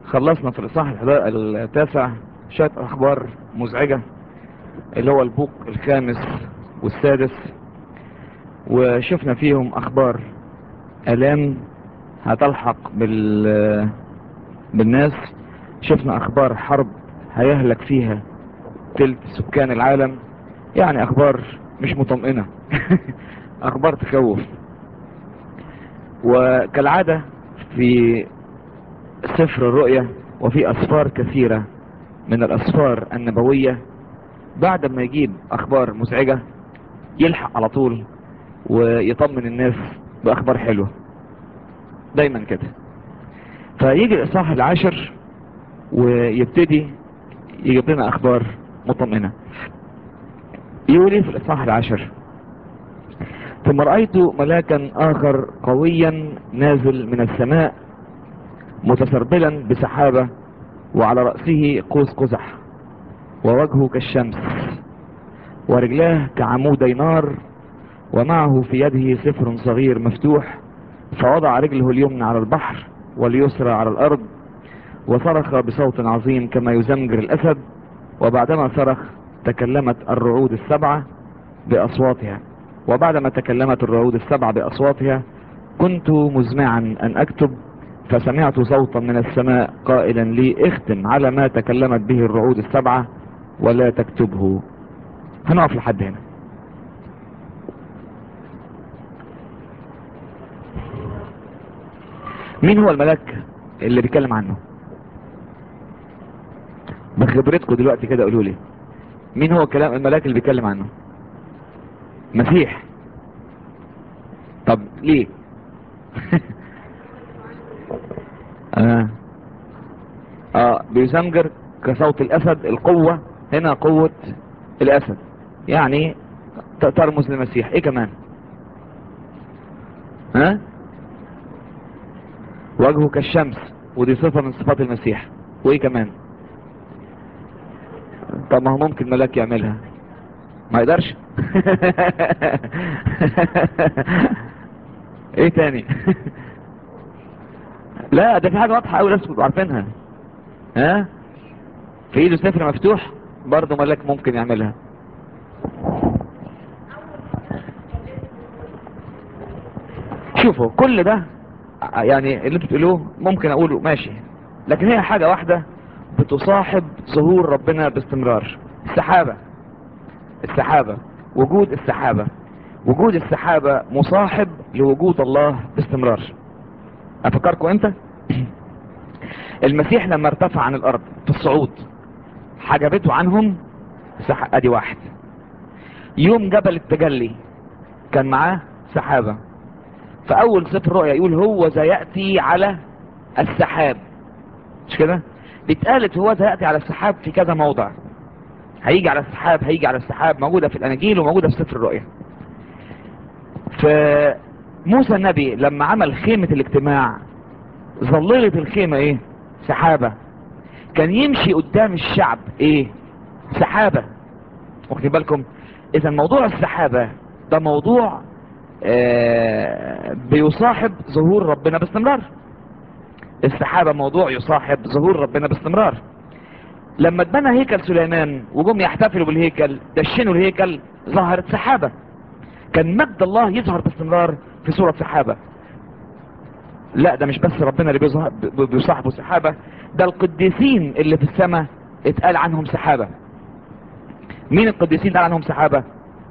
خلصنا في الاصحاح الحدا- التاسع شوية اخبار مزعجة اللي هو البوق الخامس والسادس وشفنا فيهم اخبار الام هتلحق بال بالناس شفنا اخبار حرب هيهلك فيها تلت سكان العالم يعني اخبار مش مطمئنة اخبار تخوف وكالعادة في سفر الرؤية وفي اسفار كثيرة من الاسفار النبوية بعد ما يجيب اخبار مزعجة يلحق على طول ويطمن الناس باخبار حلوة دايما كده فيجي الاصحاح العاشر ويبتدي يجيب لنا اخبار مطمئنة يقول ايه في الاصحاح العاشر ثم رأيت ملاكا اخر قويا نازل من السماء متسربلا بسحابة وعلى رأسه قوس قزح ووجهه كالشمس ورجلاه كعمودي نار ومعه في يده سفر صغير مفتوح فوضع رجله اليمنى على البحر واليسرى على الأرض وصرخ بصوت عظيم كما يزمجر الأسد وبعدما صرخ تكلمت الرعود السبعة بأصواتها وبعدما تكلمت الرعود السبعة بأصواتها كنت مزمعا أن أكتب فسمعت صوتا من السماء قائلا لي اختم على ما تكلمت به الرعود السبعة ولا تكتبه هنقف لحد هنا مين هو الملاك اللي بيتكلم عنه بخبرتكم دلوقتي كده قولوا لي مين هو كلام الملاك اللي بيتكلم عنه مسيح طب ليه آه. اه بيزمجر كصوت الاسد القوة هنا قوة الاسد يعني ت- ترمز للمسيح ايه كمان ها وجهه كالشمس ودي صفة من صفات المسيح وايه كمان طب ما هو ممكن ملاك يعملها ما يقدرش ايه تاني لا ده في حاجة واضحة قوي لازم تبقوا عارفينها ها في ايده سفر مفتوح برضه ملاك ممكن يعملها شوفوا كل ده يعني اللي انتوا بتقولوه ممكن اقوله ماشي لكن هي حاجة واحدة بتصاحب ظهور ربنا باستمرار السحابة السحابة وجود السحابة وجود السحابة مصاحب لوجود الله باستمرار افكركم انت المسيح لما ارتفع عن الارض في الصعود حجبته عنهم سح... ادي واحد يوم جبل التجلي كان معاه سحابة فاول سفر رؤيا يقول هو ذا يأتي على السحاب مش كده اتقالت هو ذا يأتي على السحاب في كذا موضع هيجي على السحاب هيجي على السحاب موجودة في الاناجيل وموجودة في سفر الرؤيا فموسى النبي لما عمل خيمة الاجتماع ظللت الخيمة ايه سحابة كان يمشي قدام الشعب ايه سحابة واخدين بالكم اذا موضوع السحابة ده موضوع آه بيصاحب ظهور ربنا باستمرار السحابة موضوع يصاحب ظهور ربنا باستمرار لما اتبنى هيكل سليمان وجم يحتفلوا بالهيكل دشنوا الهيكل ظهرت سحابة كان مجد الله يظهر باستمرار في صورة سحابة لا ده مش بس ربنا اللي بيظهر ب- بيصاحبه سحابة ده القديسين اللي في السماء اتقال عنهم سحابة مين القديسين اتقال عنهم سحابة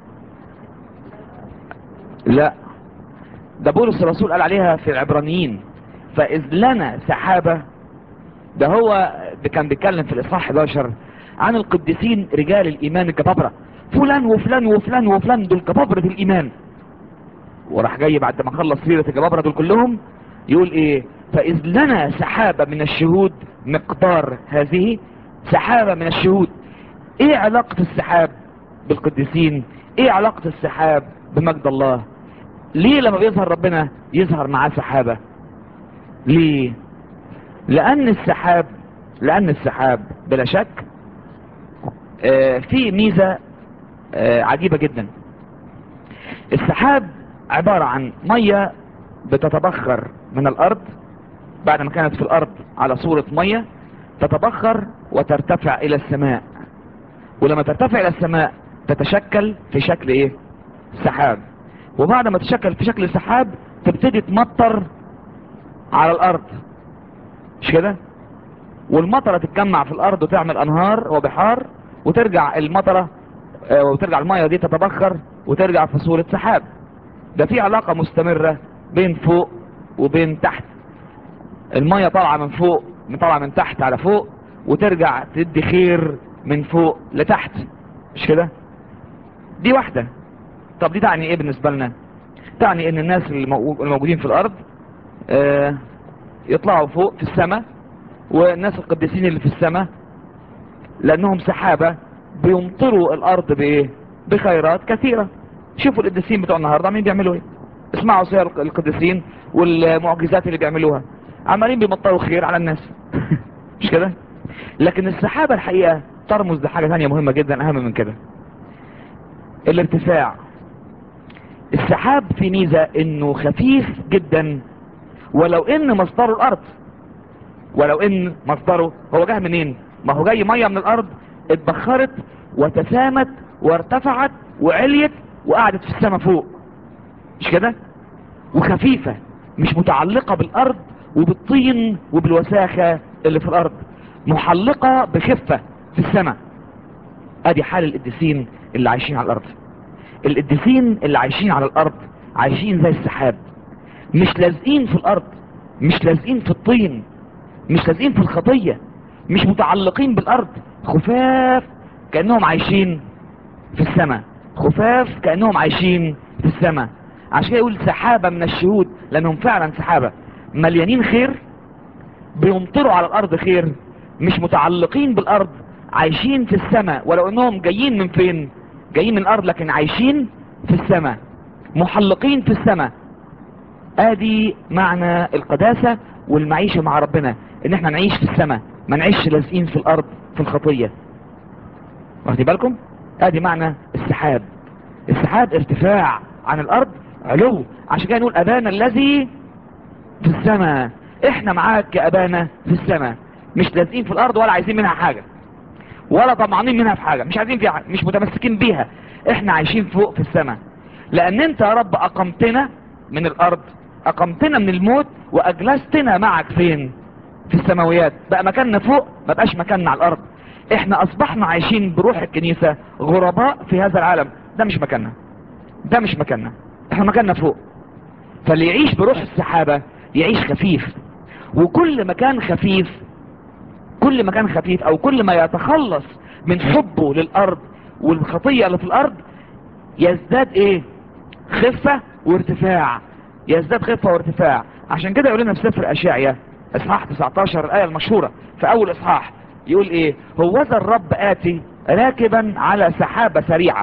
لا ده بولس الرسول قال عليها في العبرانيين فإذ لنا سحابة ده هو ده كان بيتكلم في الإصحاح 11 عن القديسين رجال الإيمان الكبابرة فلان وفلان وفلان وفلان دول كبابرة الإيمان وراح جاي بعد ما خلص سيرة الجبابرة دول كلهم يقول ايه فإذ لنا سحابة من الشهود مقدار هذه سحابة من الشهود ايه علاقة السحاب بالقديسين ايه علاقة السحاب بمجد الله ليه لما بيظهر ربنا يظهر معاه سحابة ليه لان السحاب لان السحاب بلا شك آه في ميزة آه عجيبة جدا السحاب عبارة عن مية بتتبخر من الارض بعد ما كانت في الارض على صورة مية تتبخر وترتفع الى السماء ولما ترتفع الى السماء تتشكل في شكل ايه سحاب وبعد ما تشكل في شكل سحاب تبتدي تمطر على الارض مش كده والمطرة تتجمع في الارض وتعمل انهار وبحار وترجع المطرة آه، وترجع المية دي تتبخر وترجع في صورة سحاب ده في علاقة مستمرة بين فوق وبين تحت المية طالعة من فوق طالعة من تحت على فوق وترجع تدي خير من فوق لتحت مش كده دي واحدة طب دي تعني ايه بالنسبة لنا تعني ان الناس اللي مو- الموجودين في الارض آه، يطلعوا فوق في السماء والناس القديسين اللي في السماء لانهم سحابة بيمطروا الارض بايه بخيرات كثيرة شوفوا القديسين بتوع النهاردة عاملين بيعملوا ايه اسمعوا سير القديسين والمعجزات اللي بيعملوها عمالين بيمطروا خير على الناس مش كده لكن السحابة الحقيقة ترمز لحاجة ثانية مهمة جدا اهم من كده الارتفاع السحاب في ميزة انه خفيف جدا ولو ان مصدره الارض ولو ان مصدره هو جه منين ما هو جاي مية من الارض اتبخرت وتسامت وارتفعت وعليت وقعدت في السماء فوق مش كده وخفيفة مش متعلقة بالارض وبالطين وبالوساخة اللي في الارض محلقة بخفة في السماء ادي حال القديسين اللي عايشين على الارض القديسين اللي عايشين على الارض عايشين زي السحاب مش لازقين في الارض مش لازقين في الطين مش لازقين في الخطية مش متعلقين بالارض خفاف كأنهم عايشين في السماء خفاف كأنهم عايشين في السماء عشان كده يقول سحابة من الشهود لانهم فعلا سحابة مليانين خير بيمطروا على الارض خير مش متعلقين بالارض عايشين في السماء ولو انهم جايين من فين جايين من الارض لكن عايشين في السماء محلقين في السماء ادي معنى القداسة والمعيشة مع ربنا ان احنا نعيش في السماء ما نعيش لازقين في الارض في الخطية واخدين بالكم ادي معنى السحاب السحاب ارتفاع عن الارض علو عشان كده نقول ابانا الذي في السماء احنا معاك يا ابانا في السماء مش لازقين في الارض ولا عايزين منها حاجة ولا طمعانين منها في حاجة مش عايزين فيها حاجة. مش متمسكين بيها احنا عايشين فوق في السماء لان انت يا رب اقمتنا من الارض اقمتنا من الموت واجلستنا معك فين في السماويات بقى مكاننا فوق ما بقاش مكاننا على الارض احنا اصبحنا عايشين بروح الكنيسة غرباء في هذا العالم ده مش مكاننا ده مش مكاننا احنا مكاننا فوق فاللي يعيش بروح السحابة يعيش خفيف وكل مكان خفيف كل مكان خفيف او كل ما يتخلص من حبه للارض والخطية اللي في الارض يزداد ايه خفة وارتفاع يزداد خفة وارتفاع عشان كده يقول لنا في سفر اشعيا اصحاح 19 الايه المشهورة في اول اصحاح يقول ايه هو ذا الرب اتي راكبا على سحابة سريعة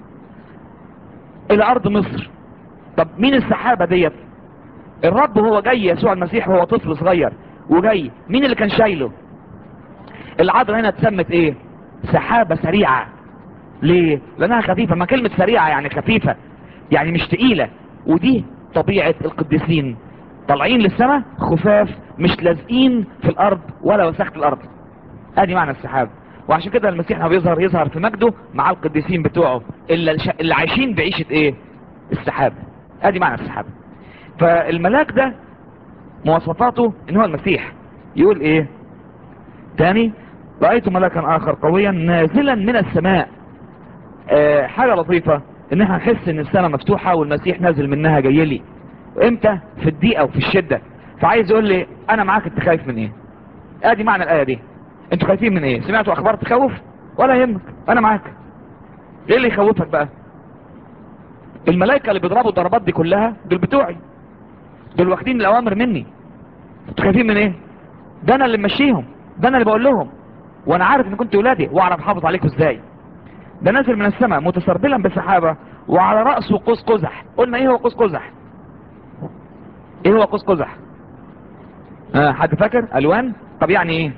الى ارض مصر طب مين السحابة ديت الرب هو جاي يسوع المسيح وهو طفل صغير وجاي مين اللي كان شايله العذراء هنا اتسمت ايه سحابة سريعة ليه لانها خفيفة ما كلمة سريعة يعني خفيفة يعني مش تقيلة ودي طبيعة القديسين طالعين للسماء خفاف مش لازقين في الارض ولا وسخة الارض ادي معنى السحاب وعشان كده المسيح لما بيظهر يظهر في مجده مع القديسين بتوعه اللي, الش... اللي عايشين بعيشة ايه السحاب ادي معنى السحاب فالملاك ده مواصفاته ان هو المسيح يقول ايه تاني رأيت ملاكا اخر قويا نازلا من السماء آه حاجة لطيفة ان احنا نحس ان السماء مفتوحة والمسيح نازل منها جاي لي امتى في الضيقة وفي الشدة فعايز يقول لي انا معاك انت خايف من ايه ادي معنى الاية دي انتوا خايفين من ايه سمعتوا اخبار تخوف ولا يهمك انا معاك ايه اللي يخوفك بقى الملائكة اللي بيضربوا الضربات دي كلها دول بتوعي دول واخدين الاوامر مني انتوا خايفين من ايه ده انا اللي ممشيهم ده انا اللي بقول لهم وانا عارف ان كنت ولادي واعرف احافظ عليكم ازاي ده نازل من السماء متسربلا بسحابة وعلى رأسه قوس قزح قلنا ايه هو قوس قزح ايه هو قوس قزح آه حد فاكر الوان طب يعني ايه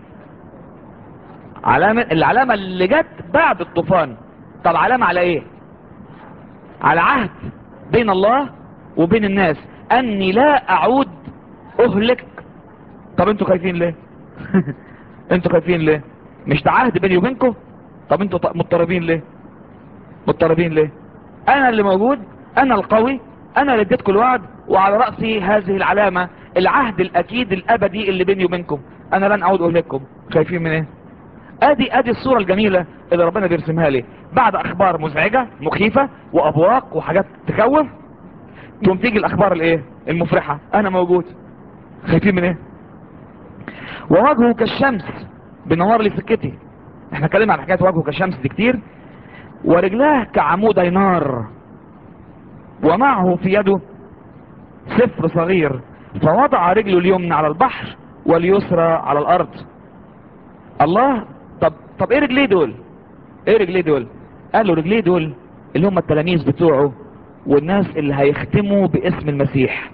علامة العلامة اللي جت بعد الطوفان طب علامة على ايه على عهد بين الله وبين الناس اني لا اعود اهلك طب انتوا خايفين ليه انتوا خايفين ليه مش ده عهد بيني وبينكم طب انتوا ط- مضطربين ليه مضطربين ليه انا اللي موجود انا القوي انا اللي اديتكم الوعد وعلى رأسي هذه العلامة العهد الاكيد الابدي اللي بيني وبينكم انا لن اعود اهلككم خايفين من ايه ادي ادي الصورة الجميلة اللي ربنا بيرسمها لي بعد اخبار مزعجة مخيفة وابواق وحاجات تخوف تقوم تيجي الاخبار الايه المفرحة انا موجود خايفين من ايه ووجهه كالشمس بنور لي سكتي احنا اتكلمنا عن حكايه وجهه كالشمس دي كتير ورجلاه كعمودي نار ومعه في يده سفر صغير فوضع رجله اليمنى على البحر واليسرى على الارض الله طب طب ايه رجليه دول ايه رجليه دول قالوا رجليه دول اللي هم التلاميذ بتوعه والناس اللي هيختموا باسم المسيح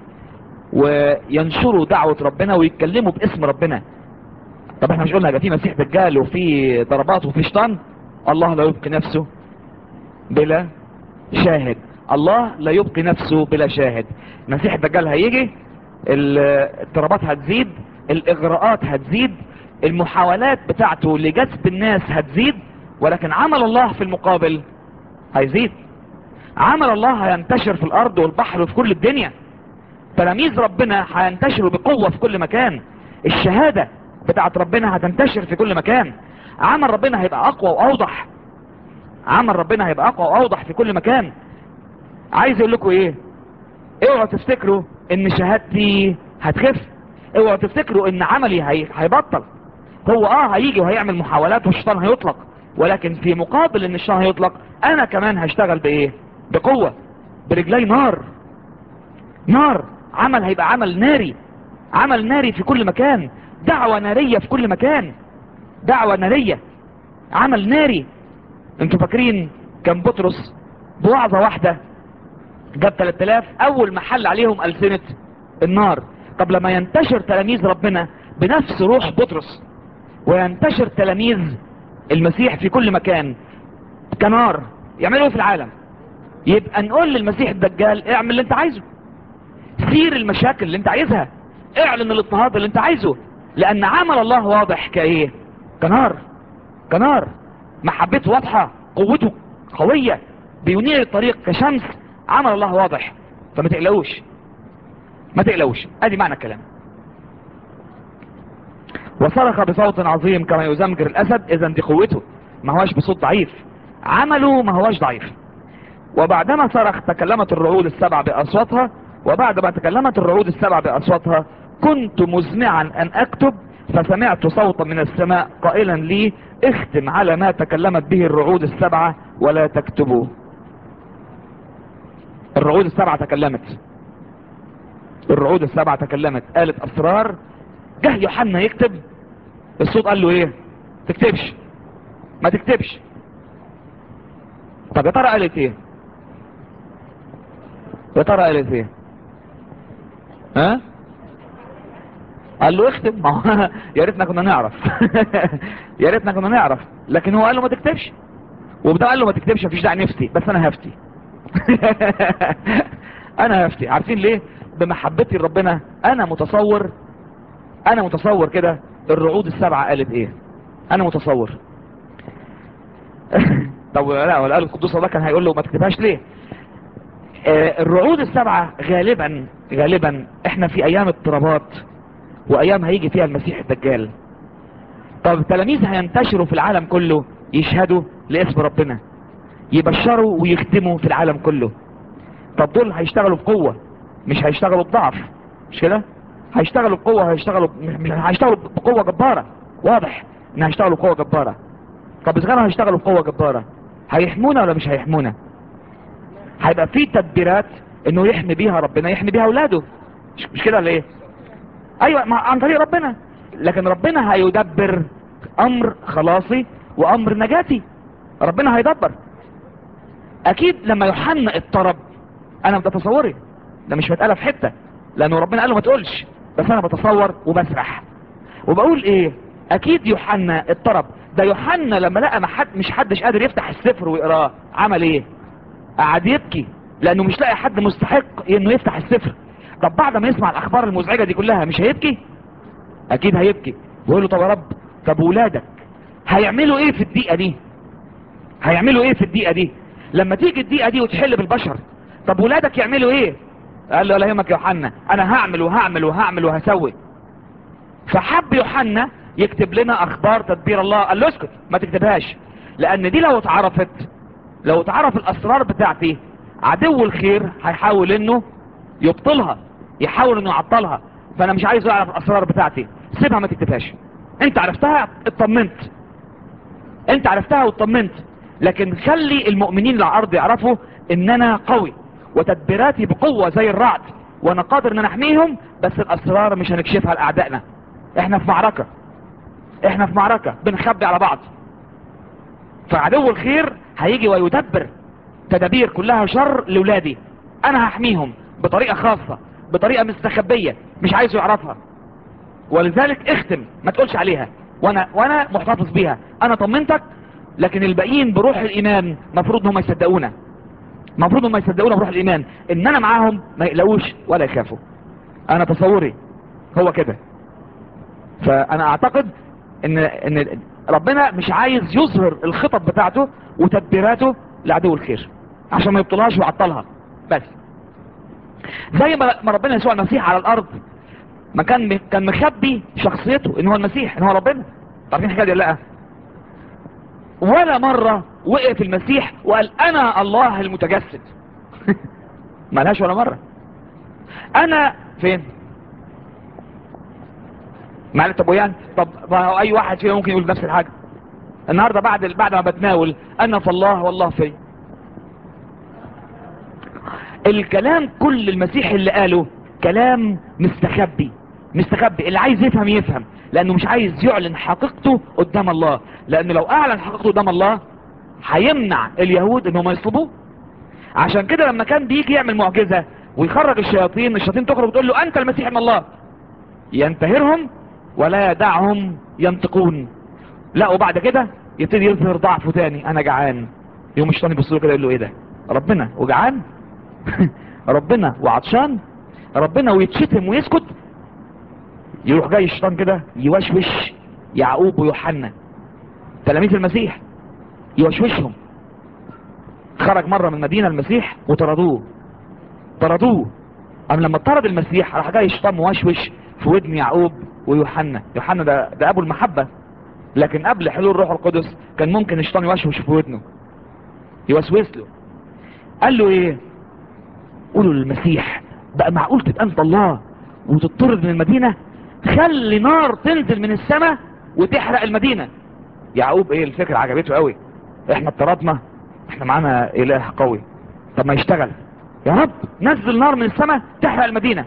وينشروا دعوة ربنا ويتكلموا باسم ربنا طب احنا مش قلنا هيبقى في مسيح دجال وفي ضربات وفي شيطان الله لا يبقي نفسه بلا شاهد الله لا يبقي نفسه بلا شاهد مسيح الدجال هيجي ال- الضربات هتزيد الاغراءات هتزيد المحاولات بتاعته لجذب الناس هتزيد ولكن عمل الله في المقابل هيزيد عمل الله هينتشر في الارض والبحر وفي كل الدنيا تلاميذ ربنا هينتشروا بقوة في كل مكان الشهادة بتاعت ربنا هتنتشر في كل مكان عمل ربنا هيبقى اقوى واوضح عمل ربنا هيبقى اقوى واوضح في كل مكان عايز اقول لكم ايه اوعوا تفتكروا ان شهادتي هتخف اوعوا تفتكروا ان عملي هي... هيبطل هو اه هيجي وهيعمل محاولات والشيطان هيطلق ولكن في مقابل ان الشيطان هيطلق انا كمان هشتغل بايه بقوة برجلي نار نار عمل هيبقى عمل ناري عمل ناري في كل مكان دعوة نارية في كل مكان دعوة نارية عمل ناري انتوا فاكرين كان بطرس بوعظة واحدة جاب 3000 اول ما حل عليهم ألسنة النار طب لما ينتشر تلاميذ ربنا بنفس روح بطرس وينتشر تلاميذ المسيح في كل مكان كنار يعملوا ايه في العالم يبقى نقول للمسيح الدجال اعمل اللي انت عايزه سير المشاكل اللي انت عايزها اعلن الاضطهاد اللي انت عايزه لان عمل الله واضح كايه كنار كنار محبته واضحة قوته قوية بينير الطريق كشمس عمل الله واضح فما تقلقوش ما تقلقوش ادي معنى الكلام وصرخ بصوت عظيم كما يزمجر الاسد اذا دي قوته ما هواش بصوت ضعيف عمله ما هواش ضعيف وبعدما صرخ تكلمت الرعود السبع باصواتها وبعد ما تكلمت الرعود السبع باصواتها كنت مزمعا ان اكتب فسمعت صوتا من السماء قائلا لي اختم على ما تكلمت به الرعود السبعة ولا تكتبوا الرعود السبعة تكلمت الرعود السبعة تكلمت قالت اسرار جه يوحنا يكتب الصوت قال له ايه تكتبش ما تكتبش طب يا ترى قالت ايه يا ترى قالت ايه ها قال له اكتب ما هو يا ريتنا كنا نعرف يا ريتنا كنا نعرف لكن هو قال له ما تكتبش وبدا قال له ما تكتبش مفيش داعي نفتي بس انا هفتي انا هفتي عارفين ليه بمحبتي لربنا انا متصور انا متصور كده الرعود السبعة قالت ايه انا متصور طب لا ولا قال القدوس الله كان هيقول له ما تكتبهاش ليه آه الرعود السبعة غالبا غالبا احنا في ايام اضطرابات وايام هيجي فيها المسيح الدجال طب التلاميذ هينتشروا في العالم كله يشهدوا لاسم ربنا يبشروا ويختموا في العالم كله طب دول هيشتغلوا بقوة مش هيشتغلوا بضعف مش كده هيشتغلوا بقوة هيشتغلوا مش هيشتغلوا بقوة جبارة واضح ان هيشتغلوا بقوة جبارة طب اذا كانوا هيشتغلوا بقوة جبارة هيحمونا ولا مش هيحمونا هيبقى في تدبيرات انه يحمي بيها ربنا يحمي بيها اولاده مش, مش كده ولا ايه ايوه ما عن طريق ربنا لكن ربنا هيدبر امر خلاصي وامر نجاتي ربنا هيدبر اكيد لما يوحنا اضطرب انا بتصوري ده مش متقاله في حته لانه ربنا قال له ما تقولش بس انا بتصور وبسرح وبقول ايه اكيد يوحنا اضطرب ده يوحنا لما لقى ما حد مش حدش قادر يفتح السفر ويقراه عمل ايه قعد يبكي لانه مش لاقي حد مستحق انه يفتح السفر طب بعد ما يسمع الاخبار المزعجة دي كلها مش هيبكي اكيد هيبكي ويقول له طب يا رب طب ولادك هيعملوا ايه في الدقيقة دي هيعملوا ايه في الدقيقة دي لما تيجي الدقيقة دي وتحل بالبشر طب ولادك يعملوا ايه قال له لا يهمك يا يوحنا انا هعمل وهعمل وهعمل وهسوي فحب يوحنا يكتب لنا اخبار تدبير الله قال له اسكت ما تكتبهاش لان دي لو اتعرفت لو اتعرف الاسرار بتاعتي عدو الخير هيحاول انه يبطلها يحاول انه يعطلها فانا مش عايز اعرف الاسرار بتاعتي سيبها ما تكتبهاش انت عرفتها اطمنت انت عرفتها واطمنت لكن خلي المؤمنين اللي على الارض يعرفوا ان انا قوي وتدبيراتي بقوة زي الرعد وانا قادر ان انا احميهم بس الاسرار مش هنكشفها لاعدائنا احنا في معركة احنا في معركة بنخبي على بعض فعدو الخير هيجي ويدبر تدابير كلها شر لولادي انا هحميهم بطريقة خاصة بطريقة مستخبية مش عايزه يعرفها ولذلك اختم ما تقولش عليها وانا وانا محتفظ بيها انا طمنتك لكن الباقيين بروح الايمان مفروض انهم يصدقونا المفروض انهم يصدقونا بروح الايمان ان انا معاهم ما يقلقوش ولا يخافوا انا تصوري هو كده فانا اعتقد ان ان ربنا مش عايز يظهر الخطط بتاعته وتدبيراته لعدو الخير عشان ما يبطلهاش ويعطلها بس زي ما ما ربنا يسوع المسيح على الارض ما كان كان مخبي شخصيته ان هو المسيح ان هو ربنا عارفين الحكايه دي ولا لا ولا مرة وقف المسيح وقال انا الله المتجسد ما لهاش ولا مرة انا فين معلش طب ويان طب ما هو اي واحد فينا ممكن يقول نفس الحاجة النهاردة بعد بعد ما بتناول انا في الله والله في الكلام كل المسيح اللي قاله كلام مستخبي مستخبي اللي عايز يفهم يفهم لانه مش عايز يعلن حقيقته قدام الله لانه لو اعلن حقيقته قدام الله هيمنع اليهود انهم يصلبوه عشان كده لما كان بيجي يعمل معجزة ويخرج الشياطين الشياطين تخرج وتقول له انت المسيح من الله ينتهرهم ولا يدعهم ينطقون لا وبعد كده يبتدي يظهر ضعفه تاني انا جعان يوم الشيطان يبص له كده يقول له ايه ده ربنا وجعان ربنا وعطشان ربنا ويتشتم ويسكت يروح جاي الشيطان كده يوشوش يعقوب ويوحنا تلاميذ المسيح يوشوشهم خرج مرة من مدينة المسيح وطردوه طردوه أم لما طرد المسيح راح جاي الشيطان موشوش في ودن يعقوب ويوحنا يوحنا ده, ده أبو المحبة لكن قبل حلول الروح القدس كان ممكن الشيطان يوشوش في ودنه يوسوس له قال له ايه قولوا للمسيح بقى معقول تبقى انت الله وتطرد من المدينة خلي نار تنزل من السماء وتحرق المدينة يعقوب ايه الفكرة عجبته قوي احنا اضطردنا احنا معانا اله قوي طب ما يشتغل يا رب نزل نار من السماء تحرق المدينة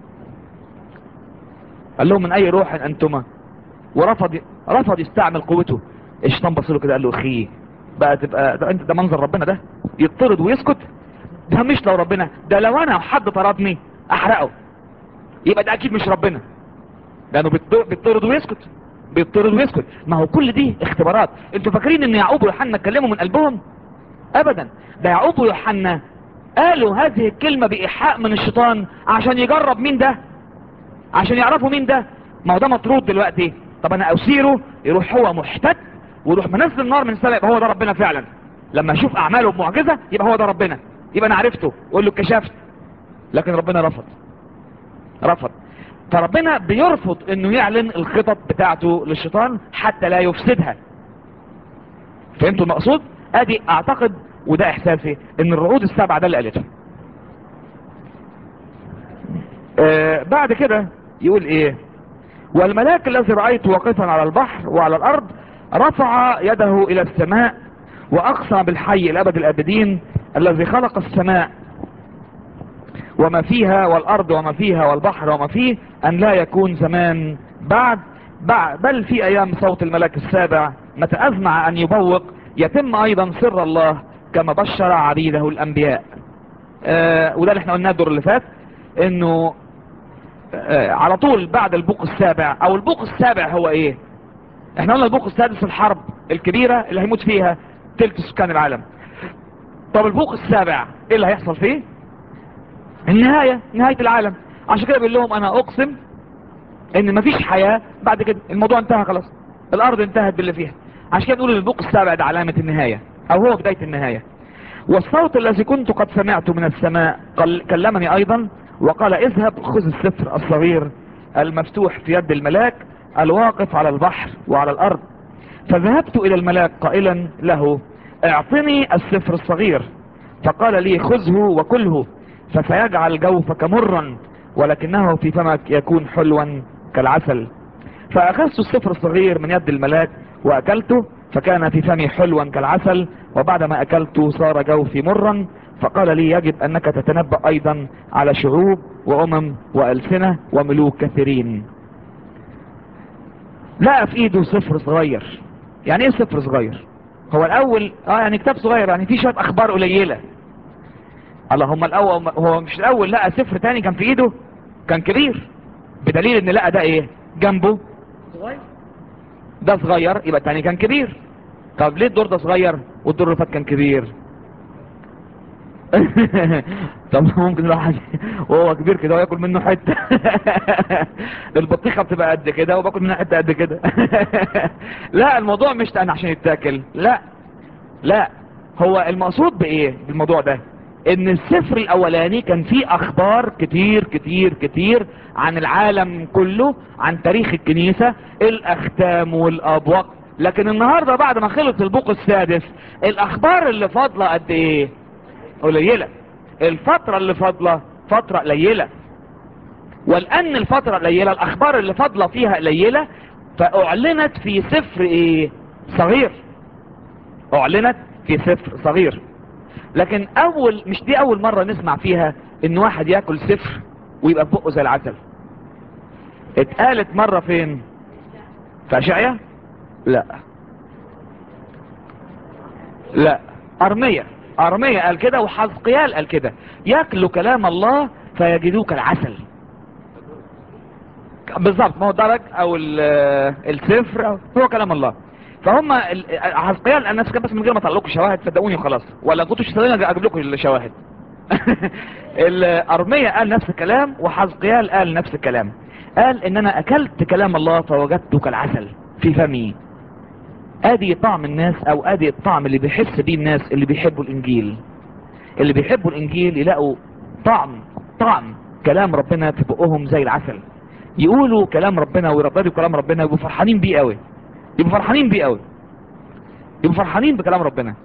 قال لهم من اي روح انتما ورفض رفض يستعمل قوته الشيطان بص له كده قال له اخي بقى تبقى ده انت ده منظر ربنا ده يطرد ويسكت ده مش لو ربنا ده لو انا حد طردني احرقه يبقى ده اكيد مش ربنا لانه بيطرد ويسكت بيطرد ويسكت ما هو كل دي اختبارات انتوا فاكرين ان يعقوب ويوحنا اتكلموا من قلبهم ابدا ده يعقوب ويوحنا قالوا هذه الكلمة بإيحاء من الشيطان عشان يجرب مين ده عشان يعرفوا مين ده ما هو ده مطرود دلوقتي طب انا اسيره يروح هو محتد ويروح منزل النار من السماء يبقى هو ده ربنا فعلا لما اشوف اعماله بمعجزة يبقى هو ده ربنا يبقى انا عرفته واقول له اتكشفت لكن ربنا رفض رفض فربنا بيرفض انه يعلن الخطط بتاعته للشيطان حتى لا يفسدها فهمتوا المقصود ادي اعتقد وده احساسي ان الرعود السبعة ده اللي قالته آه بعد كده يقول ايه والملاك الذي رأيته واقفا على البحر وعلى الارض رفع يده الى السماء واقسم بالحي الابد الابدين الذي خلق السماء وما فيها والارض وما فيها والبحر وما فيه ان لا يكون زمان بعد, بعد بل في ايام صوت الملاك السابع متى ازمع ان يبوق يتم ايضا سر الله كما بشر عبيده الانبياء آه وده اللي احنا قلناه الدور اللي فات انه آه على طول بعد البوق السابع او البوق السابع هو ايه احنا قلنا البوق السادس الحرب الكبيرة اللي هيموت فيها تلت سكان العالم طب البوق السابع ايه اللي هيحصل فيه النهاية نهاية العالم عشان كده بيقول لهم انا اقسم ان مفيش حياة بعد كده الموضوع انتهى خلاص الارض انتهت باللي فيها عشان كده نقول البوق السابع ده علامة النهاية او هو بداية النهاية والصوت الذي كنت قد سمعته من السماء قال كلمني ايضا وقال اذهب خذ السفر الصغير المفتوح في يد الملاك الواقف على البحر وعلى الارض فذهبت الى الملاك قائلا له اعطني السفر الصغير فقال لي خذه وكله فسيجعل جوفك مرا ولكنه في فمك يكون حلوا كالعسل فأخذت السفر الصغير من يد الملاك وأكلته فكان في فمي حلوا كالعسل وبعدما أكلته صار جوفي مرا فقال لي يجب أنك تتنبأ أيضا على شعوب وأمم وألسنة وملوك كثيرين لقى في ايده سفر صغير يعني ايه سفر صغير هو الاول اه يعني كتاب صغير يعني في شويه اخبار قليله اللهم الاول هو مش الاول لقى سفر تاني كان في ايده كان كبير بدليل ان لقى ده ايه جنبه صغير ده صغير يبقى التاني كان كبير طب ليه الدور ده صغير والدور اللي فات كان كبير طب ممكن الواحد وهو كبير كده وياكل منه حته البطيخه بتبقى قد كده وباكل منها حته قد كده لا الموضوع مش تاني عشان يتاكل لا لا هو المقصود بايه بالموضوع ده ان السفر الاولاني كان فيه اخبار كتير كتير كتير عن العالم كله عن تاريخ الكنيسة الاختام والابواق لكن النهاردة بعد ما خلص البوق السادس الاخبار اللي فاضلة قد ايه قليلة الفترة اللي فاضلة فترة قليلة ولان الفترة قليلة الاخبار اللي فاضلة فيها قليلة فاعلنت في سفر ايه صغير اعلنت في سفر صغير لكن اول مش دي اول مرة نسمع فيها ان واحد ياكل سفر ويبقى في بقه زي العسل اتقالت مرة فين في اشعيا لا لا ارمية ارمية قال كده وحزقيال قال كده ياكلوا كلام الله فيجدوك العسل بالظبط ما هو الدرج او السفر أو هو كلام الله فهم حزقيال انا بس من غير ما اطلع لكم شواهد صدقوني وخلاص ولا كنتش تصدقوني اجيب لكم الشواهد الارميه قال نفس الكلام وحزقيال قال نفس الكلام قال ان انا اكلت كلام الله فوجدته كالعسل في فمي ادي طعم الناس او ادي الطعم اللي بيحس بيه الناس اللي بيحبوا الانجيل اللي بيحبوا الانجيل يلاقوا طعم طعم كلام ربنا في بقهم زي العسل يقولوا كلام ربنا ويرددوا كلام ربنا ويبقوا فرحانين بيه قوي يبقوا فرحانين بيه قوي يبقوا فرحانين بكلام ربنا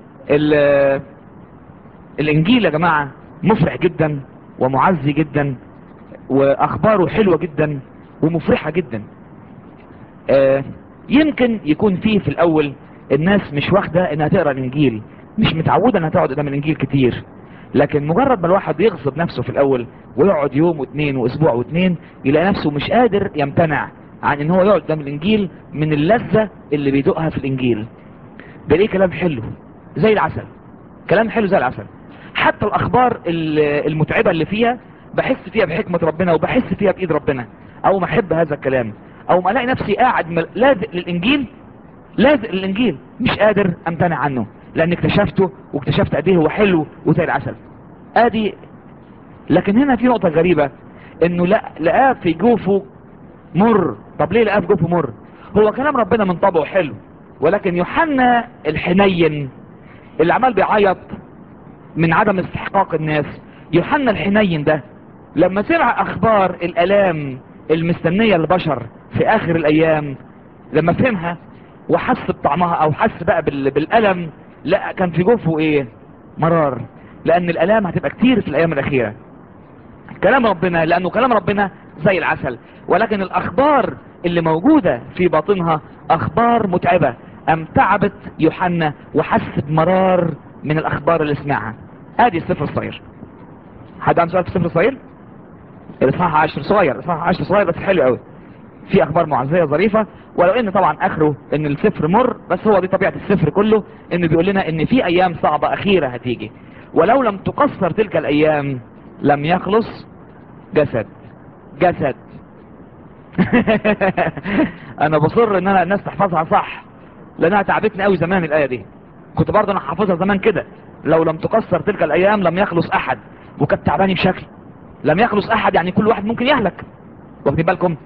الانجيل يا جماعة مفرح جدا ومعزي جدا واخباره حلوة جدا ومفرحة جدا آه يمكن يكون فيه في الاول الناس مش واخدة انها تقرأ الانجيل مش متعودة انها تقعد قدام الانجيل كتير لكن مجرد ما الواحد يغصب نفسه في الاول ويقعد يوم واثنين واسبوع واثنين يلاقي نفسه مش قادر يمتنع عن ان هو يقعد قدام الانجيل من اللذة اللي بيدوقها في الانجيل بلاقيه كلام حلو زي العسل كلام حلو زي العسل حتى الاخبار المتعبة اللي فيها بحس فيها بحكمة ربنا وبحس فيها بايد ربنا او ما احب هذا الكلام او ما الاقي نفسي قاعد لازق للانجيل لازق للانجيل مش قادر امتنع عنه لان اكتشفته واكتشفت قد ايه هو حلو وزي العسل ادي لكن هنا في نقطة غريبة انه لا لقاه في جوفه مر طب ليه لقاه في جوفه مر هو كلام ربنا من طبعه حلو ولكن يوحنا الحنين اللي عمال بيعيط من عدم استحقاق الناس يوحنا الحنين ده لما سمع اخبار الالام المستنية للبشر في اخر الايام لما فهمها وحس بطعمها او حس بقى بالالم لا كان في جوفه ايه مرار لان الالام هتبقى كتير في الايام الاخيرة كلام ربنا لانه كلام ربنا زي العسل ولكن الاخبار اللي موجودة في باطنها اخبار متعبة ام تعبت يوحنا وحس بمرار من الاخبار اللي سمعها ادي السفر الصغير حد عنده سؤال في السفر الصغير الاصحاح 10 صغير الاصحاح 10 صغير بس حلو قوي في اخبار معزيه ظريفه ولو ان طبعا اخره ان السفر مر بس هو دي طبيعه السفر كله انه بيقول لنا ان في ايام صعبه اخيره هتيجي ولو لم تقصر تلك الايام لم يخلص جسد جسد انا بصر ان انا الناس تحفظها صح لانها تعبتني قوي زمان الايه دي كنت برضه انا حافظها زمان كده لو لم تقصر تلك الايام لم يخلص احد وكانت تعباني بشكل لم يخلص احد يعني كل واحد ممكن يهلك واخدين بالكم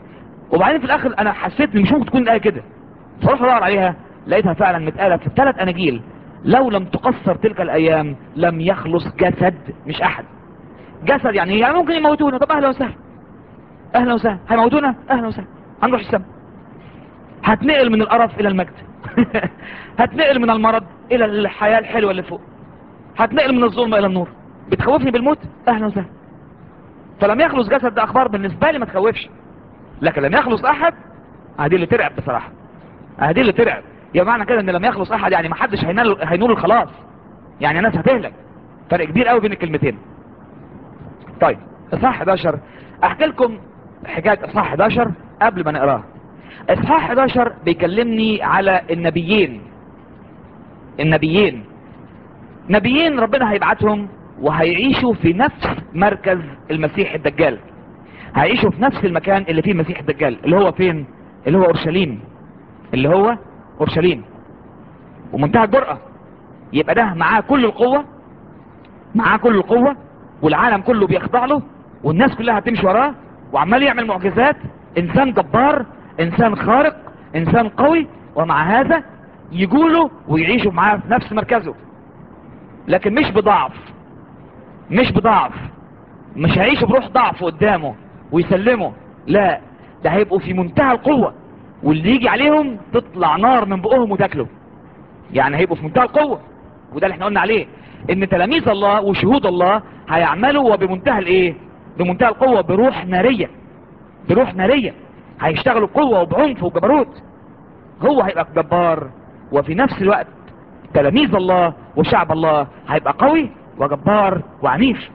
وبعدين في الاخر انا حسيت ان مش ممكن تكون الايه كده فرحت ادور عليها لقيتها فعلا متقاله في الثلاث اناجيل لو لم تقصر تلك الايام لم يخلص جسد مش احد جسد يعني إيه؟ يعني ممكن يموتونا طب اهلا وسهلا اهلا وسهلا هيموتونا اهلا وسهلا هنروح السما هتنقل من القرف الى المجد هتنقل من المرض الى الحياه الحلوه اللي فوق هتنقل من الظلمه الى النور بتخوفني بالموت اهلا وسهلا فلم يخلص جسد ده اخبار بالنسبه لي ما تخوفش لكن لم يخلص احد هذه اللي ترعب بصراحه هذه اللي ترعب يا معنى كده ان لم يخلص احد يعني ما حدش هينال هينول الخلاص يعني الناس هتهلك فرق كبير قوي بين الكلمتين طيب اصحاح 11 احكي لكم حكايه اصحاح 11 قبل ما نقراها اصحاح 11 بيكلمني على النبيين النبيين نبيين ربنا هيبعتهم وهيعيشوا في نفس مركز المسيح الدجال هيعيشوا في نفس المكان اللي فيه المسيح الدجال اللي هو فين اللي هو اورشليم اللي هو اورشليم ومنتهى الجرأة يبقى ده معاه كل القوة معاه كل القوة والعالم كله بيخضع له والناس كلها هتمشي وراه وعمال يعمل معجزات انسان جبار انسان خارق انسان قوي ومع هذا يجوله ويعيشوا معاه في نفس مركزه لكن مش بضعف مش بضعف مش هيعيشوا بروح ضعف قدامه ويسلموا لا ده هيبقوا في منتهى القوة واللي يجي عليهم تطلع نار من بقهم وتاكله يعني هيبقوا في منتهى القوة وده اللي احنا قلنا عليه ان تلاميذ الله وشهود الله هيعملوا وبمنتهى الايه بمنتهى القوة بروح نارية بروح نارية هيشتغلوا بقوة وبعنف وجبروت هو هيبقى جبار وفي نفس الوقت تلاميذ الله وشعب الله هيبقى قوي وجبار وعنيف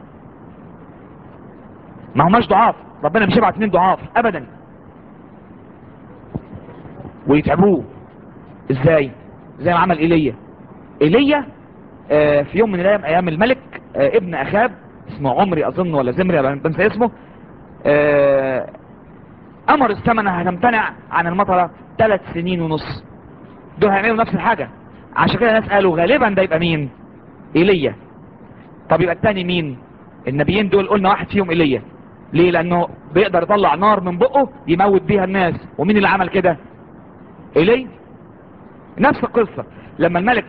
ما هماش ضعاف ربنا مش يبعت اتنين ضعاف ابدا ويتعبوه ازاي زي ما عمل ايليا ايليا آه في يوم من الايام ايام الملك آه ابن اخاب اسمه عمري اظن ولا زمري بنسى اسمه آه امر السمنة هتمتنع عن المطرة ثلاث سنين ونص دول هيعملوا نفس الحاجة عشان كده الناس قالوا غالبا ده يبقى مين ايليا طب يبقى التاني مين النبيين دول قلنا واحد فيهم ايليا ليه لانه بيقدر يطلع نار من بقه يموت بيها الناس ومين اللي عمل كده ايليا نفس القصة لما الملك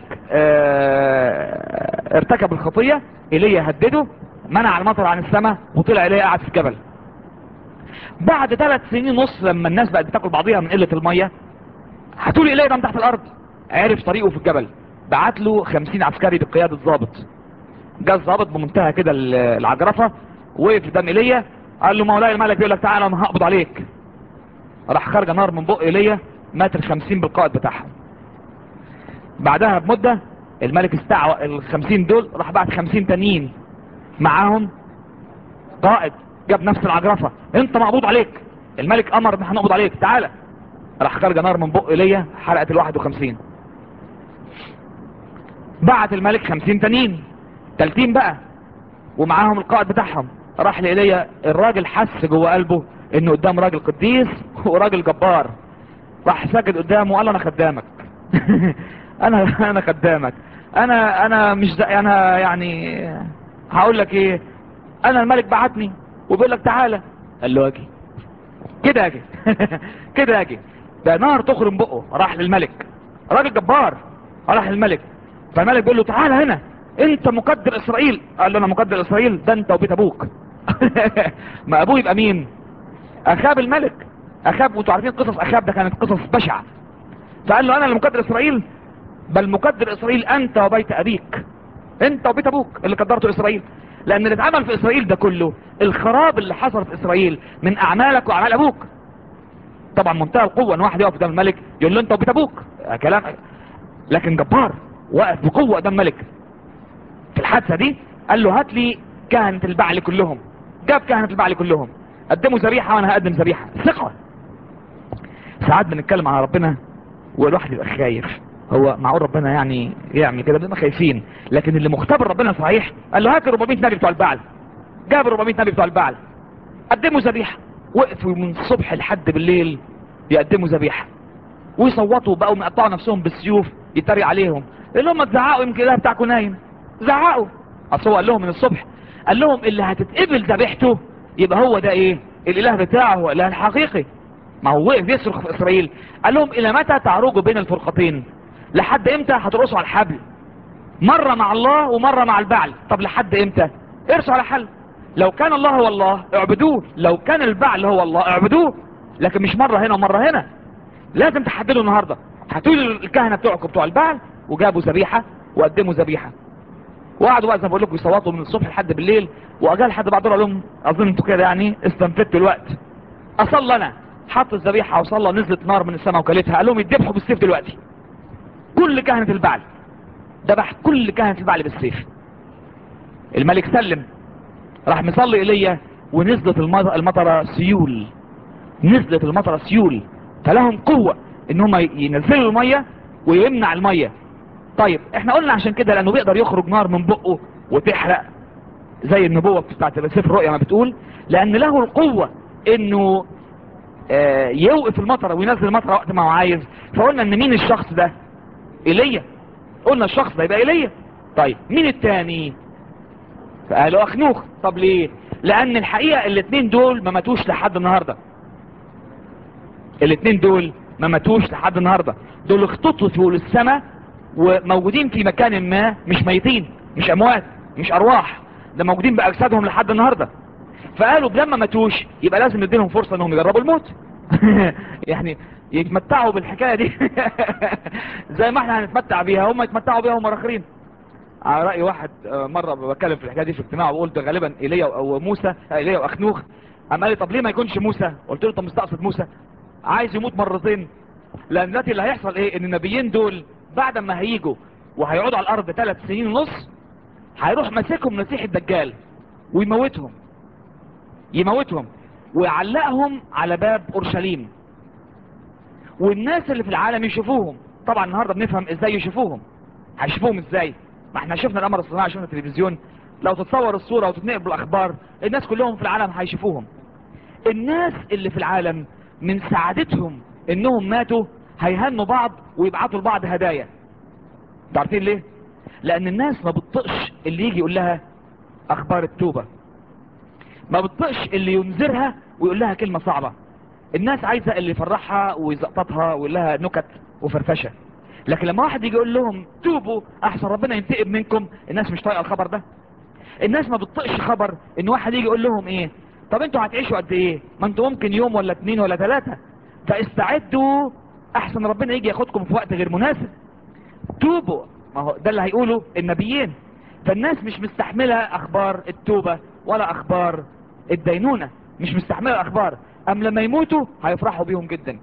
اه ارتكب الخطية ايليا هدده منع المطر عن السماء وطلع ايليا قاعد في الجبل بعد ثلاث سنين ونص لما الناس بقت بتاكل بعضيها من قلة المية هتقول ايليا ده من تحت الارض عرف طريقه في الجبل بعت له خمسين عسكري بقيادة ضابط جه الضابط بمنتهى كده العجرفة وقف قدام ايليا قال له مولاي الملك بيقول لك تعالى انا هقبض عليك راح خارج نار من بق ايليا مات الخمسين بالقائد بتاعهم بعدها بمدة الملك استعوى الخمسين دول راح بعت خمسين تانيين معاهم قائد جاب نفس العجرفة انت مقبوض عليك الملك امر ان احنا نقبض عليك تعالى راح خارج نار من بق ايليا حرقت الواحد وخمسين بعت الملك خمسين تانيين تلتين بقى ومعاهم القائد بتاعهم راح لإيليا الراجل حس جوه قلبه انه قدام راجل قديس وراجل جبار راح سجد قدامه وقال له انا خدامك انا انا خدامك انا انا مش زي انا يعني هقول لك ايه انا الملك بعتني وبيقول لك تعالى قال له اجي كده اجي كده اجي ده نار تخرم بقه راح للملك راجل جبار راح للملك فالملك بيقول له تعالى هنا انت مقدر اسرائيل قال له انا مقدر اسرائيل ده انت وبيت ابوك ما ابوه يبقى مين اخاب الملك اخاب وانتوا عارفين قصص اخاب ده كانت قصص بشعة فقال له انا اللي مقدر اسرائيل بل مقدر اسرائيل انت وبيت ابيك انت وبيت ابوك اللي قدرته اسرائيل لان اللي اتعمل في اسرائيل ده كله الخراب اللي حصل في اسرائيل من اعمالك واعمال ابوك طبعا منتهى القوة ان واحد يقف قدام الملك يقول له انت وبيت ابوك كلام لكن جبار واقف بقوة قدام الملك في الحادثة دي قال له هات لي كهنة البعل كلهم جاب كهنة البعل كلهم قدموا ذبيحة وانا هقدم ذبيحة ثقة ساعات بنتكلم على ربنا والواحد يبقى خايف هو معقول ربنا يعني يعمل كده بنبقى خايفين لكن اللي مختبر ربنا صحيح قال له هات 400 نبي بتوع البعل جاب 400 نبي بتوع البعل قدموا ذبيحة وقفوا من الصبح لحد بالليل يقدموا ذبيحة ويصوتوا بقوا مقطعوا نفسهم بالسيوف يتريق عليهم يقول لهم ما تزعقوا يمكن الاله بتاعكم نايم زعقوا اصل هو قال لهم من الصبح قال لهم اللي هتتقبل ذبيحته يبقى هو ده ايه الاله بتاعه هو الاله الحقيقي ما هو وقف يصرخ في اسرائيل قال لهم الى متى تعرجوا بين الفرقتين لحد امتى هترقصوا على الحبل مرة مع الله ومرة مع البعل طب لحد امتى ارسوا على حل لو كان الله هو الله اعبدوه لو كان البعل هو الله اعبدوه لكن مش مرة هنا ومرة هنا لازم تحددوا النهاردة هاتوا لي الكهنة بتوعكم بتوع البعل وجابوا ذبيحة وقدموا ذبيحة وقعدوا بقى زي ما بقول لكم يصوتوا من الصبح لحد بالليل واجال لحد بعد دول قال لهم اظن انتوا كده يعني استنفدتوا الوقت اصلى انا حط الذبيحه وصلى نزلت نار من السماء وكلتها قال لهم يذبحوا بالسيف دلوقتي كل كهنه البعل ذبح كل كهنه البعل بالسيف الملك سلم راح مصلي ايليا ونزلت المط- المطره سيول نزلت المطره سيول فلهم قوه ان هم ينزلوا الميه ويمنع الميه طيب احنا قلنا عشان كده لانه بيقدر يخرج نار من بقه وتحرق زي النبوة بتاعت سفر الرؤيا ما بتقول لان له القوة انه آه، يوقف المطر وينزل المطر وقت ما هو عايز فقلنا ان مين الشخص ده ايليا قلنا الشخص ده يبقى ايليا طيب مين التاني فقالوا اخنوخ طب ليه لان الحقيقة الاتنين دول ما ماتوش لحد النهاردة الاتنين دول ما ماتوش لحد النهاردة دول اختطفوا للسماء وموجودين في مكان ما مش ميتين مش اموات مش ارواح ده موجودين باجسادهم لحد النهاردة فقالوا لما ماتوش يبقى لازم نديلهم فرصة انهم يجربوا الموت يعني يتمتعوا بالحكاية دي زي ما احنا هنتمتع بيها هم يتمتعوا بيها هم الاخرين على رأي واحد آه، مرة بتكلم في الحكاية دي في اجتماع وقلت ده غالبا ايليا او موسى آه، ايليا واخنوخ قام قال لي طب ليه ما يكونش موسى قلت له طب مستقصد موسى عايز يموت مرتين لان دلوقتي اللي هيحصل ايه ان النبيين دول بعد ما هيجوا وهيقعدوا على الارض ثلاث سنين ونص هيروح ماسكهم مسيح الدجال ويموتهم يموتهم ويعلقهم على باب اورشليم والناس اللي في العالم يشوفوهم طبعا النهارده بنفهم ازاي يشوفوهم هيشوفوهم ازاي ما احنا شفنا القمر الصناعي شفنا التلفزيون لو تتصور الصورة وتتنقل بالاخبار الناس كلهم في العالم هيشوفوهم الناس اللي في العالم من سعادتهم انهم ماتوا هيهنوا بعض ويبعتوا لبعض هدايا انتوا عارفين ليه لان الناس ما بتطقش اللي يجي يقول لها اخبار التوبة ما بتطقش اللي ينذرها ويقول لها كلمة صعبة الناس عايزة اللي يفرحها ويزقططها ويقول لها نكت وفرفشة لكن لما واحد يجي يقول لهم توبوا احسن ربنا ينتقم منكم الناس مش طايقه الخبر ده الناس ما بتطقش خبر ان واحد يجي يقول لهم ايه طب انتوا هتعيشوا قد ايه ما انتوا ممكن يوم ولا اتنين ولا تلاتة فاستعدوا احسن ربنا يجي ياخدكم في وقت غير مناسب توبوا ما هو ده اللي هيقوله النبيين فالناس مش مستحملة اخبار التوبة ولا اخبار الدينونة مش مستحملة الاخبار ام لما يموتوا هيفرحوا بيهم جدا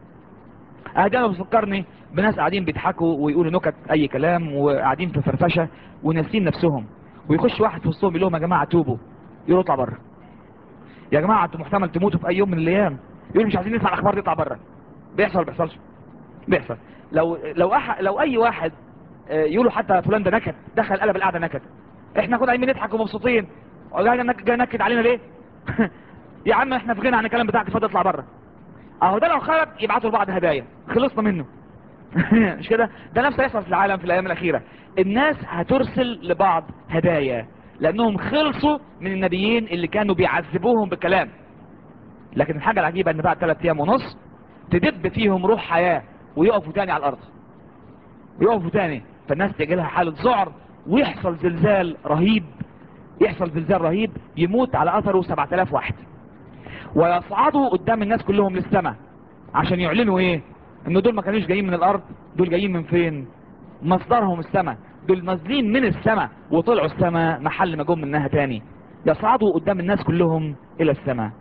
ادي انا بفكرني بناس قاعدين بيضحكوا ويقولوا نكت اي كلام وقاعدين في فرفشه وناسين نفسهم ويخش واحد في وسطهم يقول لهم يا جماعه توبوا يقولوا اطلع بره يا جماعه انتوا محتمل تموتوا في اي يوم من الايام يقولوا مش عايزين نسمع الاخبار دي اطلع بره بيحصل ولا بيحصلش بيحصل لو لو أح... لو اي واحد آه، يقولوا حتى فلان ده نكد دخل قلب القعده نكد احنا كنا قاعدين نضحك ومبسوطين وجاي نك- جاي نكد علينا ليه يا عم احنا في غنى عن الكلام بتاعك اتفضل اطلع بره اهو ده لو خرج يبعتوا لبعض هدايا خلصنا منه مش كده ده نفس هيحصل في العالم في الايام الاخيره الناس هترسل لبعض هدايا لانهم خلصوا من النبيين اللي كانوا بيعذبوهم بالكلام لكن الحاجه العجيبه ان بعد ثلاث ايام ونص تدب فيهم روح حياه ويقفوا تاني على الارض يقفوا تاني فالناس تجي لها حاله ذعر ويحصل زلزال رهيب يحصل زلزال رهيب يموت على اثره 7000 واحد ويصعدوا قدام الناس كلهم للسماء عشان يعلنوا ايه ان دول ما كانوش جايين من الارض دول جايين من فين مصدرهم السماء دول نازلين من السماء وطلعوا السماء محل ما جم منها تاني يصعدوا قدام الناس كلهم الى السماء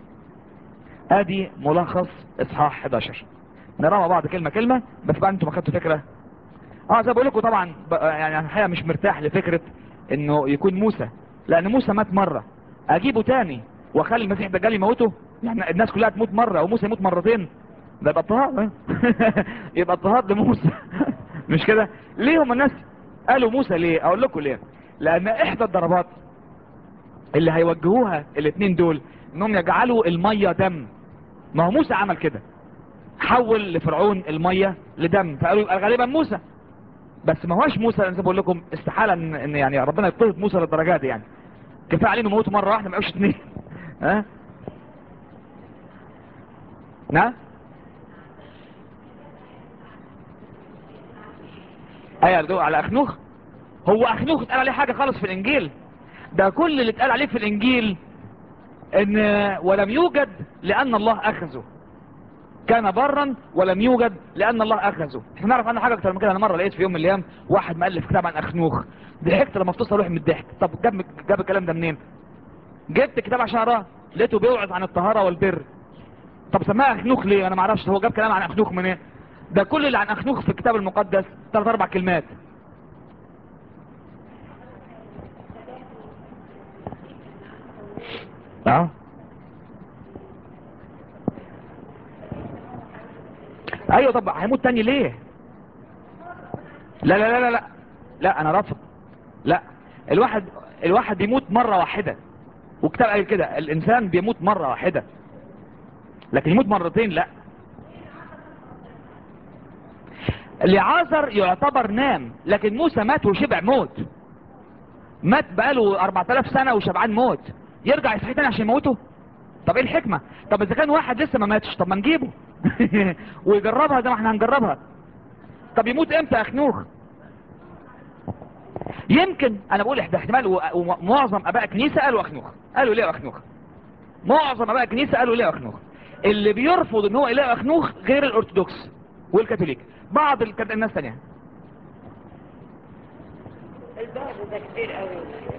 ادي ملخص اصحاح 11 نقرا مع بعض كلمه كلمه بس بقى انتوا ما خدتوا فكره اه زي بقول لكم طبعا ب- يعني انا الحقيقه مش مرتاح لفكره انه يكون موسى لان موسى مات مره اجيبه تاني واخلي المسيح الدجال يموته يعني الناس كلها تموت مره وموسى يموت مرتين ده يبقى اضطهاد ها؟ يبقى اضطهاد لموسى مش كده ليه هم الناس قالوا موسى ليه اقول لكم ليه لان احدى الضربات اللي هيوجهوها الاثنين دول انهم يجعلوا الميه دم ما هو موسى عمل كده حول لفرعون الميه لدم فقالوا يبقى غالبا موسى بس ما هوش موسى انا زي ما بقول لكم استحاله ان إن يعني ربنا يضطهد موسى للدرجه دي يعني كفايه عليه انه موته مره واحده ما يبقاش اثنين ها نعم ايوه دو على اخنوخ هو اخنوخ اتقال عليه حاجة خالص في الانجيل ده كل اللي اتقال عليه في الانجيل ان ولم يوجد لان الله اخذه كان برا ولم يوجد لان الله اخذه احنا نعرف عنه حاجه اكتر من كده انا مره لقيت في يوم من الايام واحد مؤلف كتاب عن اخنوخ ضحكت لما فطست اروح من الضحك طب جاب جاب الكلام ده منين جبت كتاب عشان اقراه لقيته بيوعظ عن الطهاره والبر طب سماها اخنوخ ليه انا ما اعرفش هو جاب كلام عن اخنوخ منين ده كل اللي عن اخنوخ في الكتاب المقدس ثلاث اربع كلمات اه ايوه طب هيموت تاني ليه لا لا لا لا لا لا انا رافض لا الواحد الواحد بيموت مرة واحدة وكتاب قال كده الانسان بيموت مرة واحدة لكن يموت مرتين لا لعازر يعتبر نام لكن موسى مات وشبع موت مات بقاله 4000 سنة وشبعان موت يرجع يصحي تاني عشان يموته طب ايه الحكمة طب اذا كان واحد لسه ما ماتش طب ما نجيبه ويجربها زي ما احنا هنجربها طب يموت امتى يا اخنوخ يمكن انا بقول احدى احتمال ومعظم اباء كنيسة قالوا اخنوخ قالوا ليه اخنوخ معظم اباء كنيسة قالوا ليه اخنوخ اللي بيرفض ان هو اله اخنوخ غير الارثوذكس والكاثوليك بعض الك- الناس تانية البعد ده كبير قوي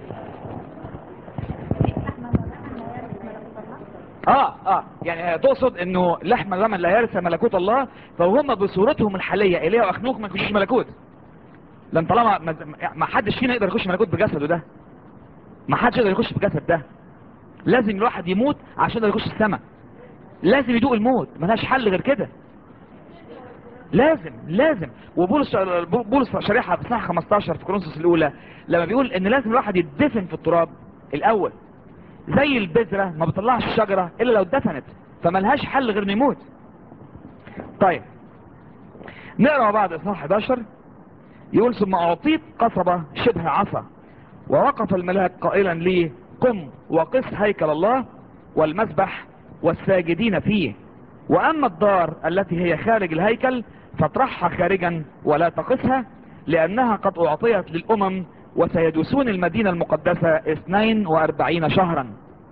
اه اه يعني تقصد انه لحم الرمل لا يرث ملكوت الله فهم بصورتهم الحالية اله واخنوخ ما يخشوش ملكوت لان طالما ما- ما حدش فينا يقدر يخش ملكوت بجسده ده ما حدش يقدر يخش بجسد ده لازم الواحد يموت عشان يقدر يخش السماء لازم يدوق الموت ملهاش حل غير كده لازم لازم وبولس بولس شريحة في صح 15 في كورنثوس الاولى لما بيقول ان لازم الواحد يدفن في التراب الاول زي البذرة ما بتطلعش الشجرة الا لو اتدفنت فملهاش حل غير انه يموت طيب نقرا مع بعض اصحاح 11 يقول ثم اعطيت قصبة شبه عصا ووقف الملاك قائلا لي قم وقس هيكل الله والمسبح والساجدين فيه واما الدار التي هي خارج الهيكل فاطرحها خارجا ولا تقسها لانها قد اعطيت للامم وسيدوسون المدينة المقدسة 42 شهرا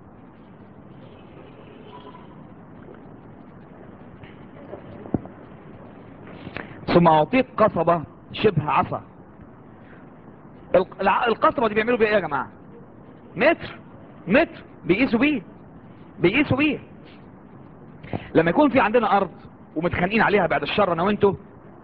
ثم اعطيت قصبة شبه عصا الق- الع- القصبة دي بيعملوا بيها ايه يا جماعة متر متر بيقيسوا بيه بيقيسوا بيه لما يكون في عندنا ارض ومتخانقين عليها بعد الشر انا وانتو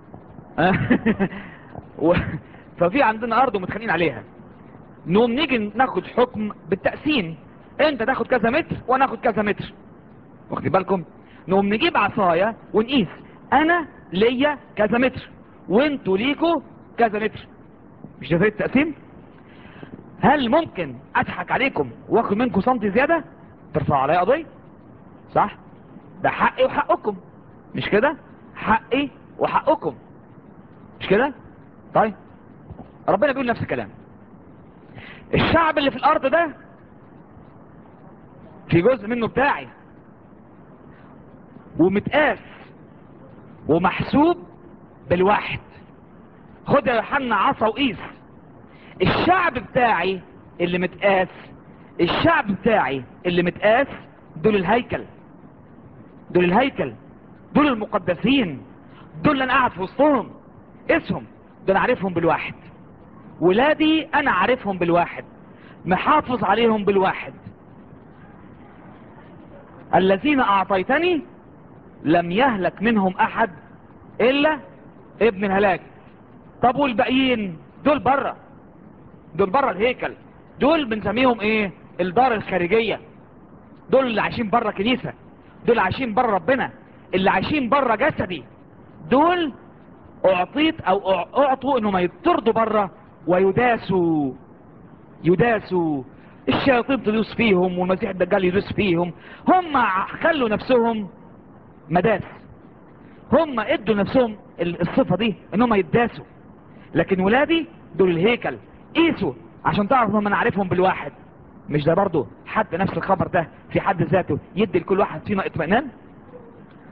و... ففي عندنا ارض ومتخانقين عليها نقوم نيجي ناخد حكم بالتقسيم انت تاخد كذا متر وانا اخد كذا متر واخدين بالكم نقوم نجيب عصاية ونقيس انا ليا كذا متر وانتوا ليكوا كذا متر مش ده زي التقسيم هل ممكن اضحك عليكم واخد منكم سنتي زيادة ترفعوا عليا قضية صح ده حقي وحقكم مش كده حقي وحقكم مش كده طيب ربنا بيقول نفس الكلام الشعب اللي في الارض ده في جزء منه بتاعي ومتقاس ومحسوب بالواحد خد يا يوحنا عصا وقيس الشعب بتاعي اللي متقاس الشعب بتاعي اللي متقاس دول الهيكل دول الهيكل دول المقدسين دول اللي انا قاعد في وسطهم اسهم دول انا عارفهم بالواحد ولادي انا عارفهم بالواحد محافظ عليهم بالواحد الذين اعطيتني لم يهلك منهم احد الا ابن الهلاك طب والباقيين دول بره دول بره الهيكل دول بنسميهم ايه الدار الخارجية دول اللي عايشين بره كنيسة دول عايشين بره ربنا اللي عايشين بره جسدي دول اعطيت او اعطوا انهم يطردوا بره ويداسوا يداسوا الشياطين تدوس فيهم والمسيح الدجال يدوس فيهم هم خلوا نفسهم مداس هم ادوا نفسهم الصفة دي انهم يداسوا لكن ولادي دول الهيكل قيسوا عشان تعرف انهم انا عارفهم بالواحد مش ده برضو حتى نفس الخبر ده في حد ذاته يدي لكل واحد فينا اطمئنان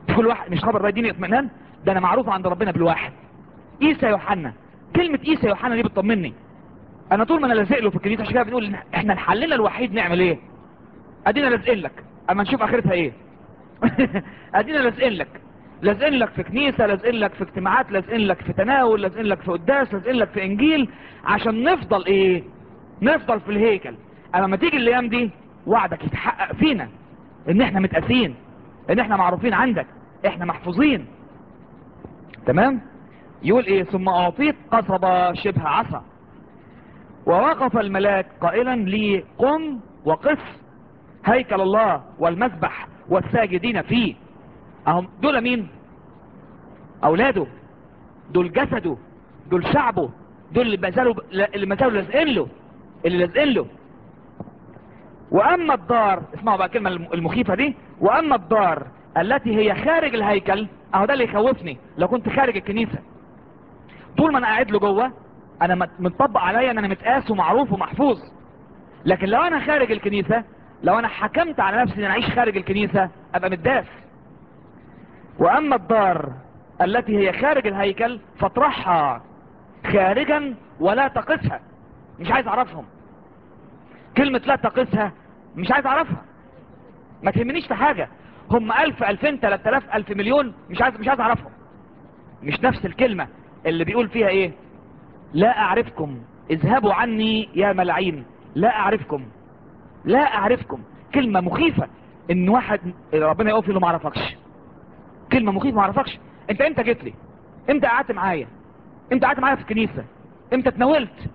كل واحد مش خبر ده يديني اطمئنان ده انا معروف عند ربنا بالواحد عيسى يوحنا كلمة عيسى يوحنا دي بتطمني انا طول ما انا لازق له في الكنيسة عشان كده بنقول إن احنا الحلنا الوحيد نعمل ايه ادينا لازقين لك اما نشوف اخرتها ايه ادينا لازقين لك لازقين لك في كنيسة لازقين لك في اجتماعات لازقين لك في تناول لازقين لك في قداس لازقين لك في انجيل عشان نفضل ايه نفضل في الهيكل اما ما تيجي الايام دي وعدك يتحقق فينا ان احنا متقاسين ان احنا معروفين عندك احنا محفوظين تمام يقول ايه ثم اعطيت قصبة شبه عصا ووقف الملاك قائلا لي قم وقف هيكل الله والمذبح والساجدين فيه اهم دول مين اولاده دول جسده دول شعبه دول اللي ما زالوا اللي ما زالوا لازقين له اللي لازقين له واما الدار اسمعوا بقى الكلمه المخيفه دي واما الدار التي هي خارج الهيكل اهو ده اللي يخوفني لو كنت خارج الكنيسه طول ما انا قاعد له جوه انا مت- متطبق عليا ان انا متقاس ومعروف ومحفوظ لكن لو انا خارج الكنيسه لو انا حكمت على نفسي ان انا اعيش خارج الكنيسه ابقى متداس واما الدار التي هي خارج الهيكل فاطرحها خارجا ولا تقسها مش عايز اعرفهم كلمة لا تقسها مش عايز اعرفها ما تهمنيش في حاجة هم الف الفين تلات الاف الف مليون مش عايز مش عايز اعرفهم مش نفس الكلمة اللي بيقول فيها ايه لا اعرفكم اذهبوا عني يا ملعين لا اعرفكم لا اعرفكم كلمة مخيفة ان واحد ربنا يقف له ما اعرفكش كلمة مخيفة ما اعرفكش انت امتى جيت لي امتى قعدت معايا امتى قعدت معايا في الكنيسة امتى اتناولت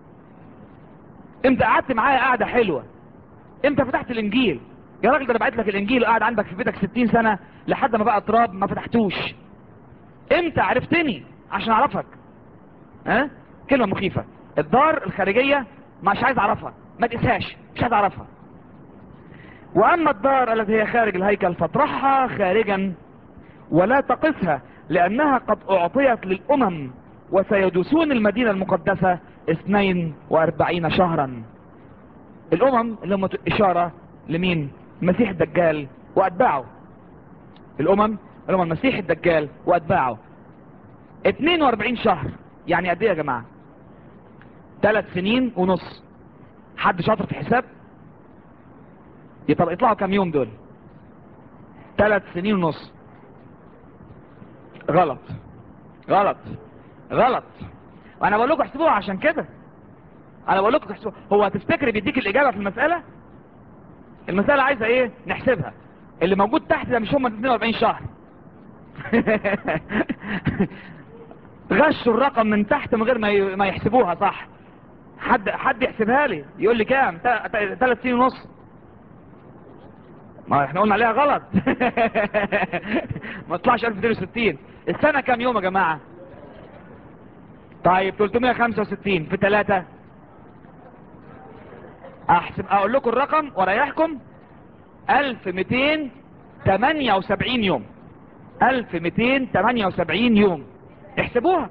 امتى قعدت معايا قعدة حلوة امتى فتحت الانجيل يا راجل ده انا بعت لك الانجيل وقاعد عندك في بيتك 60 سنة لحد ما بقى تراب ما فتحتوش امتى عرفتني عشان اعرفك ها كلمة مخيفة الدار الخارجية مش عايز اعرفها ما تقساش مش عايز اعرفها واما الدار التي هي خارج الهيكل فاطرحها خارجا ولا تقسها لانها قد اعطيت للامم وسيدوسون المدينة المقدسة 42 شهرا الامم اللي هم اشارة لمين المسيح الدجال واتباعه الامم اللي هم المسيح الدجال واتباعه 42 شهر يعني قد ايه يا جماعة ثلاث سنين ونص حد شاطر في حساب طب يطلعوا كام يوم دول ثلاث سنين ونص غلط غلط غلط وانا بقول لكم احسبوها عشان كده انا بقول لكم احسبوها هو هتفتكر بيديك الاجابه في المساله المساله عايزه ايه نحسبها اللي موجود تحت ده مش هم 42 شهر غشوا الرقم من تحت من غير ما ي- ما يحسبوها صح حد حد يحسبها لي يقول لي كام ثلاث سنين ونص ما احنا قلنا عليها غلط ما طلعش 1260 السنة كام يوم يا جماعة طيب 365 في 3 احسب اقول لكم الرقم وريحكم 1278 يوم 1278 يوم احسبوها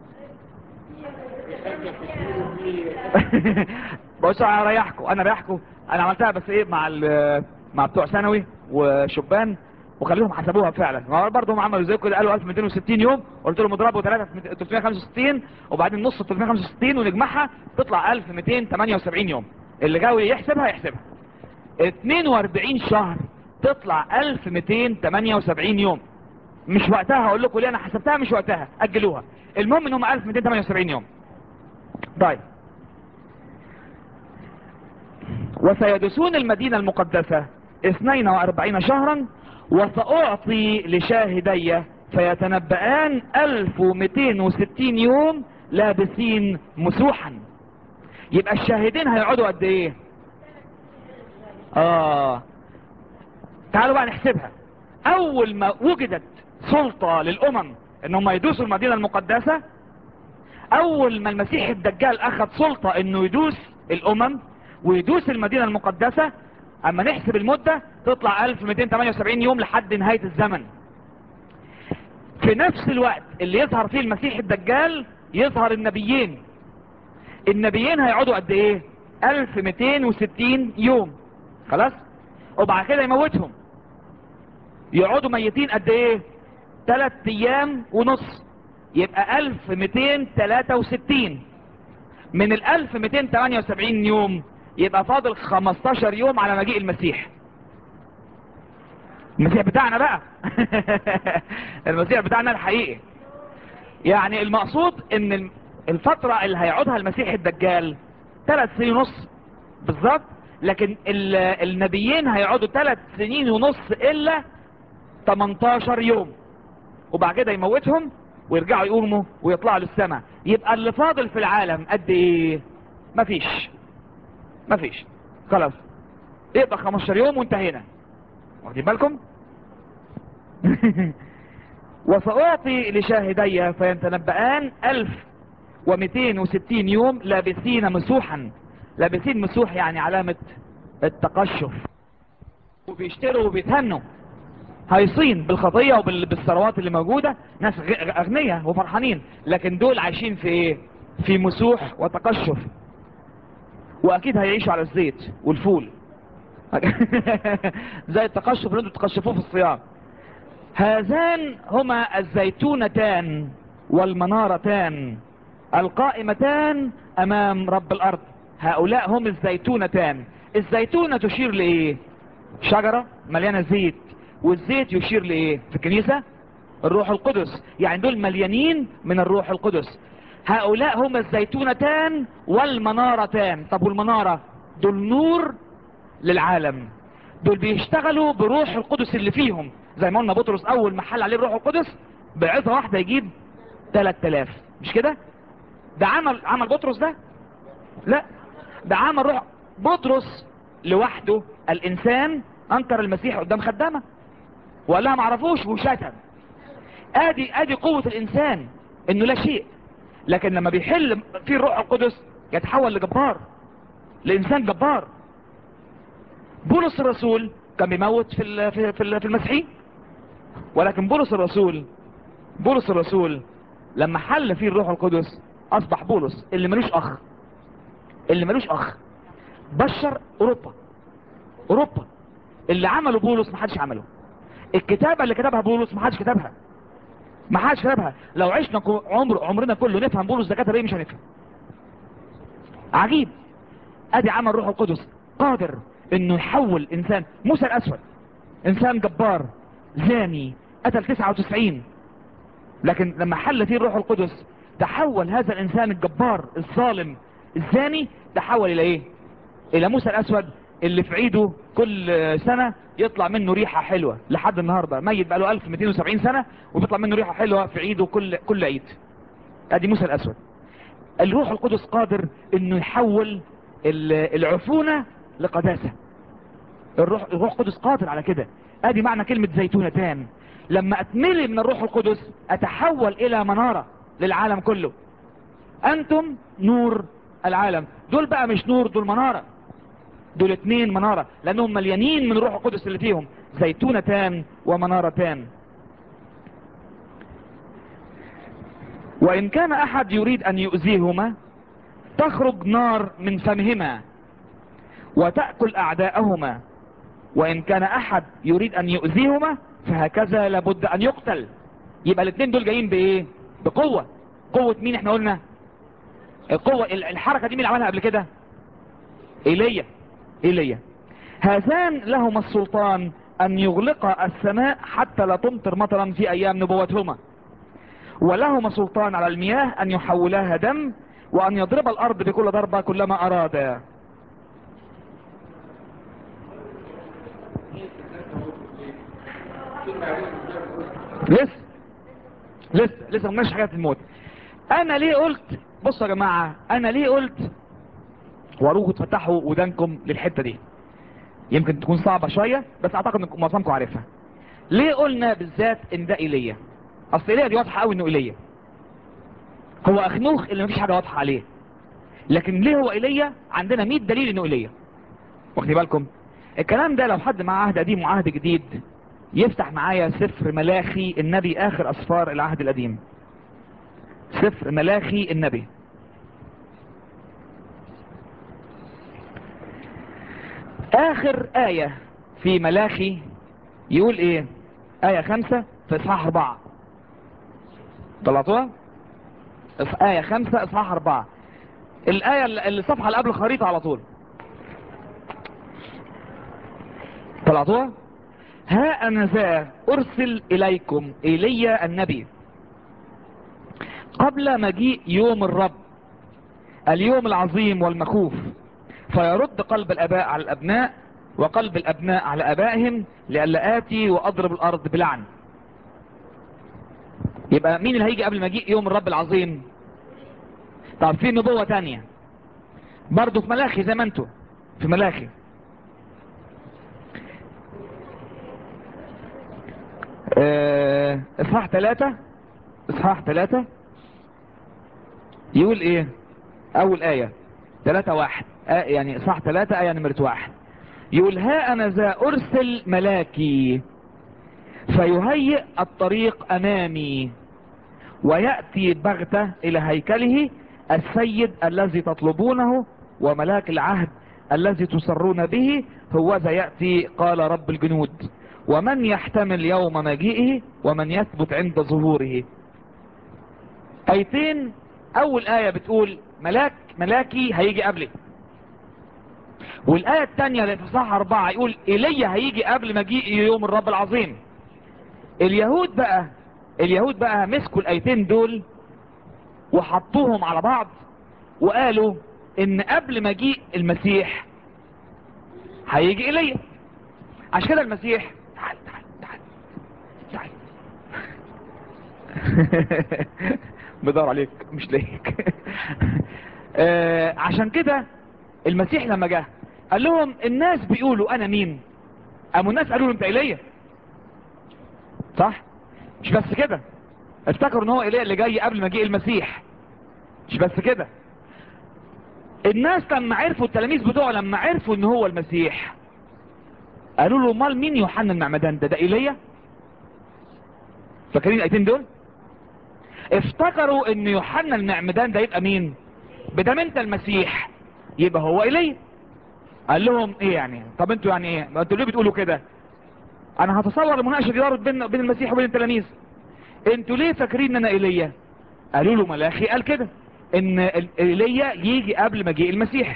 بصوا انا اريحكم انا اريحكم انا عملتها بس ايه مع ال- مع بتوع ثانوي وشبان وخليهم حسبوها فعلا ما برضه هم عملوا زي كده قالوا 1260 يوم قلت لهم اضربوا 3 في 365 وبعدين نص 365 ونجمعها تطلع 1278 يوم اللي جاوي يحسبها يحسبها 42 شهر تطلع 1278 يوم مش وقتها هقول لكم ليه انا حسبتها مش وقتها اجلوها المهم ان هم 1278 يوم طيب وسيدسون المدينة المقدسة 42 شهرا وسأعطي لشاهدي فيتنبأان 1260 يوم لابسين مسوحا يبقى الشاهدين هيقعدوا قد ايه اه تعالوا بقى نحسبها اول ما وجدت سلطة للامم ان هم يدوسوا المدينة المقدسة اول ما المسيح الدجال اخذ سلطة انه يدوس الامم ويدوس المدينة المقدسة اما نحسب المدة تطلع 1278 يوم لحد نهاية الزمن في نفس الوقت اللي يظهر فيه المسيح الدجال يظهر النبيين النبيين هيقعدوا قد ايه 1260 يوم خلاص وبعد كده يموتهم يقعدوا ميتين قد ايه ثلاث ايام ونص يبقى 1263 من ال 1278 يوم يبقى فاضل 15 يوم على مجيء المسيح المسيح بتاعنا بقى المسيح بتاعنا الحقيقي يعني المقصود ان الفترة اللي هيقعدها المسيح الدجال ثلاث سنين ونص بالظبط لكن ال- النبيين هيقعدوا ثلاث سنين ونص الا 18 يوم وبعد كده يموتهم ويرجعوا يقوموا ويطلعوا للسماء يبقى اللي فاضل في العالم قد ايه مفيش مفيش خلاص يبقى 15 يوم وانتهينا واخدين بالكم وسأعطي لشاهدي فيتنبأان 1260 يوم لابسين مسوحا لابسين مسوح يعني علامة التقشف وبيشتروا وبيتهنوا هايصين بالخطية وبالثروات اللي موجودة ناس غ- اغنياء وفرحانين لكن دول عايشين في ايه في مسوح وتقشف واكيد هيعيشوا على الزيت والفول زي التقشف اللي انتوا تقشفوه في الصيام هذان هما الزيتونتان والمنارتان القائمتان امام رب الارض هؤلاء هم الزيتونتان الزيتونة تشير لايه شجرة مليانة زيت والزيت يشير لايه في الكنيسة الروح القدس يعني دول مليانين من الروح القدس هؤلاء هم الزيتونتان والمنارتان طب والمنارة دول نور للعالم دول بيشتغلوا بروح القدس اللي فيهم زي ما قلنا بطرس اول ما حل عليه الروح القدس بعظة واحدة يجيب 3000 مش كده ده عمل عمل بطرس ده لا ده عمل روح بطرس لوحده الانسان انكر المسيح قدام خدامه وقال لها ما عرفوش وشتم ادي ادي قوة الانسان انه لا شيء لكن لما بيحل فيه الروح القدس يتحول لجبار لانسان جبار بولس الرسول كان بيموت في ال- في في ال- في المسيحيين ولكن بولس الرسول بولس الرسول لما حل فيه الروح القدس اصبح بولس اللي ملوش اخ اللي ملوش اخ بشر اوروبا اوروبا اللي عمله بولس ما حدش عمله الكتابة اللي كتبها بولس ما حدش كتبها ما حدش كتبها لو عشنا كو- عمر عمرنا كله نفهم بولس ده كتب ايه مش هنفهم عجيب ادي عمل روح القدس قادر انه يحول انسان موسى الاسود انسان جبار زاني قتل 99 لكن لما حل فيه الروح القدس تحول هذا الانسان الجبار الظالم الزاني تحول الى ايه الى موسى الاسود اللي في عيده كل سنة يطلع منه ريحة حلوة لحد النهاردة ميت بقاله 1270 سنة وبيطلع منه ريحة حلوة في عيده كل كل عيد ادي موسى الاسود الروح القدس قادر انه يحول ال- العفونة لقداسة الروح الروح القدس قادر على كده ادي معنى كلمة زيتونتان لما اتملي من الروح القدس اتحول الى منارة للعالم كله انتم نور العالم دول بقى مش نور دول منارة دول اتنين منارة لانهم مليانين من الروح القدس اللي فيهم زيتونتان ومنارتان وان كان احد يريد ان يؤذيهما تخرج نار من فمهما وتأكل اعداءهما وان كان احد يريد ان يؤذيهما فهكذا لابد ان يقتل يبقى الاثنين دول جايين بايه بقوة قوة مين احنا قلنا القوة الحركة دي مين اللي عملها قبل كده ايليا ايليا هذان لهما السلطان ان يغلق السماء حتى لا تمطر مطرا في ايام نبوتهما ولهما سلطان على المياه ان يحولها دم وان يضرب الارض بكل ضربة كلما اراد لسه لسه لسه ما حاجات الموت انا ليه قلت بصوا يا جماعة انا ليه قلت واروحوا تفتحوا ودانكم للحتة دي يمكن تكون صعبة شوية بس اعتقد انكم معظمكم عارفها ليه قلنا بالذات ان ده ايليا اصل ايليا دي واضحة قوي انه ايليا هو اخنوخ اللي مفيش حاجة واضحة عليه لكن ليه هو ايليا عندنا 100 دليل انه ايليا واخدين بالكم الكلام ده لو حد معاه عهد قديم وعهد جديد يفتح معايا سفر ملاخي النبي اخر اسفار العهد القديم سفر ملاخي النبي اخر آية في ملاخي يقول ايه آية خمسة في إصحاح أربعة طلعتوها؟ إص- آية خمسة إصحاح أربعة الآية اللي الصفحة اللي قبل الخريطة على طول طلعتوها؟ ها أنا ذا أرسل إليكم إيليا النبي قبل مجيء يوم الرب اليوم العظيم والمخوف فيرد قلب الاباء على الابناء وقلب الابناء على ابائهم لئلا اتي واضرب الارض بلعن يبقى مين اللي هيجي قبل مجيء يوم الرب العظيم طب في نبوة تانية برضو في ملاخي زي ما انتوا في ملاخي آه، اصحاح ثلاثة اصحاح ثلاثة يقول ايه اول ايه ثلاثة واحد آه يعني صح ثلاثة ايه نمرة واحد يقول ها انا ذا ارسل ملاكي فيهيئ الطريق امامي ويأتي بغتة الى هيكله السيد الذي تطلبونه وملاك العهد الذي تسرون به هو ذا يأتي قال رب الجنود ومن يحتمل يوم مجيئه ومن يثبت عند ظهوره ايتين اول ايه بتقول ملاك ملاكي هيجي قبلي والايه الثانيه اللي في صح اربعة يقول ايليا هيجي قبل مجيء يوم الرب العظيم اليهود بقى اليهود بقى مسكوا الايتين دول وحطوهم على بعض وقالوا ان قبل مجيء المسيح هيجي ايليا عشان كده المسيح تعال تعال تعال تعال بدور عليك مش لاقيك آه، عشان كده المسيح لما جه قال لهم الناس بيقولوا انا مين قاموا الناس قالوا له انت ايليا صح مش بس كده افتكروا ان هو ايليا اللي جاي قبل مجيء المسيح مش بس كده الناس لما عرفوا التلاميذ بتوعه لما عرفوا ان هو المسيح قالوا له امال مين يوحنا المعمدان ده ده ايليا فاكرين الايتين دول افتكروا ان يوحنا المعمدان ده يبقى مين بدام انت المسيح يبقى هو ايليا قال لهم ايه يعني طب انتوا يعني ايه ما انتوا ليه بتقولوا كده انا هتصور المناقشه دي دارت بين بين المسيح وبين التلاميذ انتوا ليه فاكرين ان انا ايليا قالوا له ملاخي قال كده ان ال- ايليا يجي قبل مجيء المسيح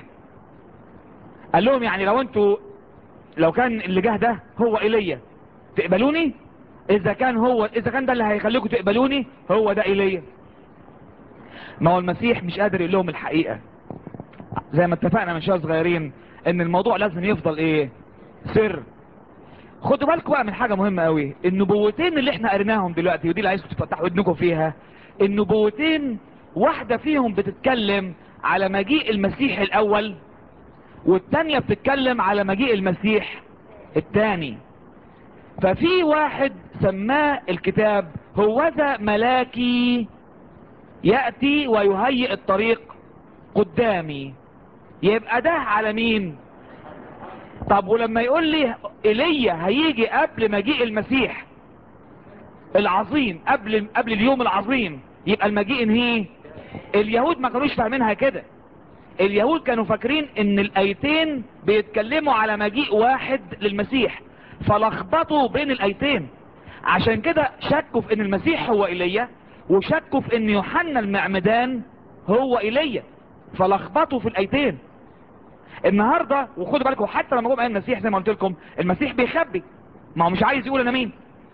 قال لهم يعني لو انتوا لو كان اللي جه ده هو ايليا تقبلوني اذا كان هو اذا كان ده اللي هيخليكم تقبلوني هو ده ايليا ما هو المسيح مش قادر يقول لهم الحقيقة زي ما اتفقنا من شوية صغيرين ان الموضوع لازم يفضل ايه سر خدوا بالكم بقى من حاجة مهمة قوي النبوتين اللي احنا قريناهم دلوقتي ودي اللي عايزكم تفتحوا ودنكم فيها النبوتين واحدة فيهم بتتكلم على مجيء المسيح الاول والتانية بتتكلم على مجيء المسيح التاني ففي واحد سماه الكتاب هوذا ملاكي يأتي ويهيئ الطريق قدامي يبقى ده على مين طب ولما يقول لي ايليا هيجي قبل مجيء المسيح العظيم قبل قبل اليوم العظيم يبقى المجيء انهي اليهود ما كانوش فاهمينها كده اليهود كانوا فاكرين ان الايتين بيتكلموا على مجيء واحد للمسيح فلخبطوا بين الايتين عشان كده شكوا في ان المسيح هو ايليا وشكوا في ان يوحنا المعمدان هو ايليا فلخبطوا في الايتين النهاردة وخدوا بالكم حتى لما جم قال المسيح زي ما قلت لكم المسيح بيخبي ما هو مش عايز يقول انا مين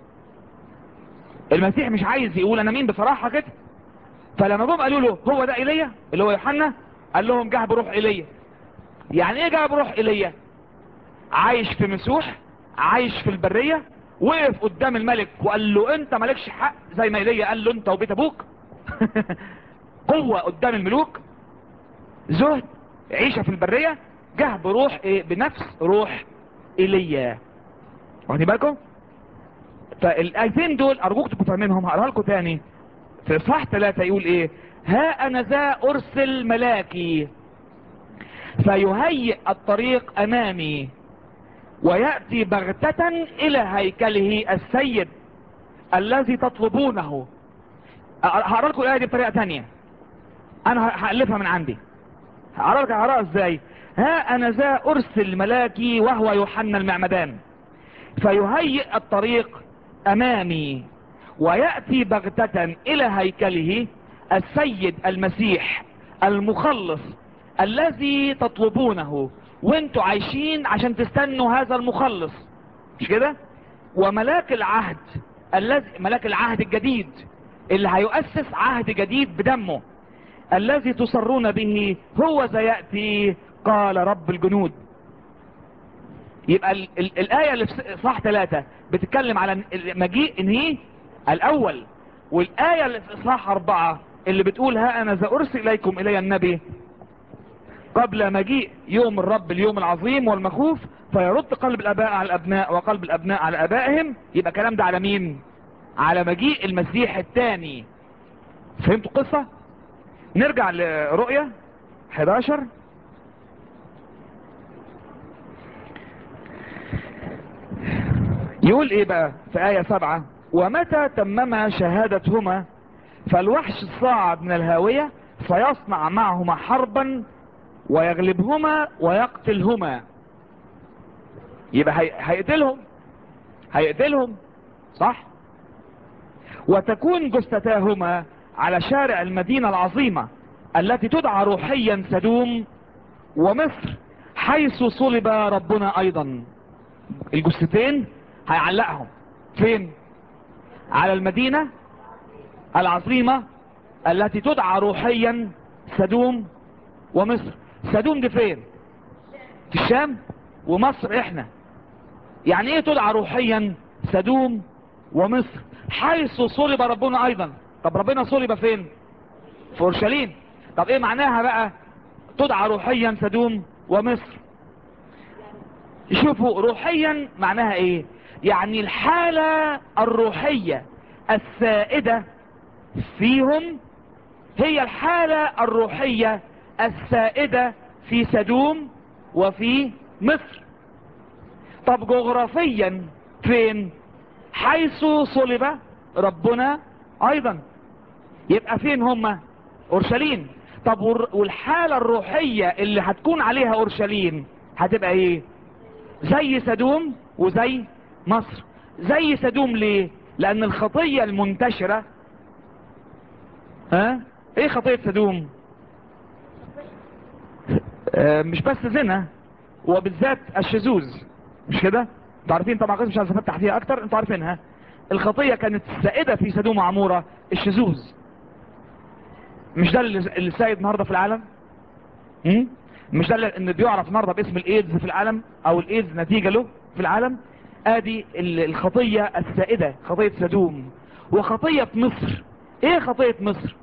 المسيح مش عايز يقول انا مين بصراحة كده فلما جم قالوا له هو ده ايليا اللي هو يوحنا قال لهم جه بروح ايليا يعني ايه جه بروح ايليا عايش في مسوح عايش في البرية وقف قدام الملك وقال له انت مالكش حق زي ما ايليا قال له انت وبيت ابوك قوة قدام الملوك زهد عيشة في البرية جه بروح ايه بنفس روح ايليا واخدين بالكم فالايتين دول ارجوك تبقوا فاهمينهم هقراها لكم تاني في اصحاح ثلاثة يقول ايه ها انا ذا ارسل ملاكي فيهيئ الطريق امامي ويأتي بغتة الى هيكله السيد الذي تطلبونه هقرا لكم الايه دي بطريقه تانية انا هالفها من عندي هقرا لك هقراها ازاي ها انا ذا ارسل ملاكي وهو يوحنا المعمدان فيهيئ الطريق امامي ويأتي بغتة الى هيكله السيد المسيح المخلص الذي تطلبونه وانتوا عايشين عشان تستنوا هذا المخلص مش كده وملاك العهد الذي ملاك العهد الجديد اللي هيؤسس عهد جديد بدمه الذي تصرون به هو سيأتي قال رب الجنود يبقى ال ال الآية اللي في صح ثلاثة بتتكلم على مجيء انهي الأول والآية اللي في صح أربعة اللي بتقول ها أنا ذا أرسل إليكم إلي النبي قبل مجيء يوم الرب اليوم العظيم والمخوف فيرد قلب الاباء على الابناء وقلب الابناء على ابائهم يبقى الكلام ده على مين على مجيء المسيح الثاني فهمتوا القصة نرجع لرؤية 11 يقول ايه بقى في آية 7 ومتى تمما شهادتهما فالوحش الصاعد من الهاوية فيصنع معهما حربا ويغلبهما ويقتلهما يبقى هي... هيقتلهم هيقتلهم صح وتكون جثتاهما على شارع المدينة العظيمة التي تدعى روحيا سدوم ومصر حيث صلب ربنا ايضا الجثتين هيعلقهم فين على المدينة العظيمة التي تدعى روحيا سدوم ومصر سدوم دي فين في الشام ومصر احنا يعني ايه تدعى روحيا سدوم ومصر حيث صلب ربنا ايضا طب ربنا صلب فين في اورشليم طب ايه معناها بقى تدعى روحيا سدوم ومصر شوفوا روحيا معناها ايه يعني الحالة الروحية السائدة فيهم هي الحالة الروحية السائدة في سدوم وفي مصر طب جغرافيا فين حيث صلب ربنا ايضا يبقى فين هم اورشليم طب والحالة الروحية اللي هتكون عليها اورشليم هتبقى ايه زي سدوم وزي مصر زي سدوم ليه لان الخطية المنتشرة ها ايه خطية سدوم آه مش بس زنا وبالذات الشذوذ مش كده انتوا عارفين طبعا قسم مش عايز افتح فيها اكتر انتوا عارفينها الخطية كانت السائدة في سدوم وعمورة الشذوذ مش ده اللي سائد النهاردة في العالم م? مش ده اللي بيعرف النهاردة باسم الايدز في العالم او الايدز نتيجة له في العالم ادي الخطية السائدة خطية سدوم وخطية مصر ايه خطية مصر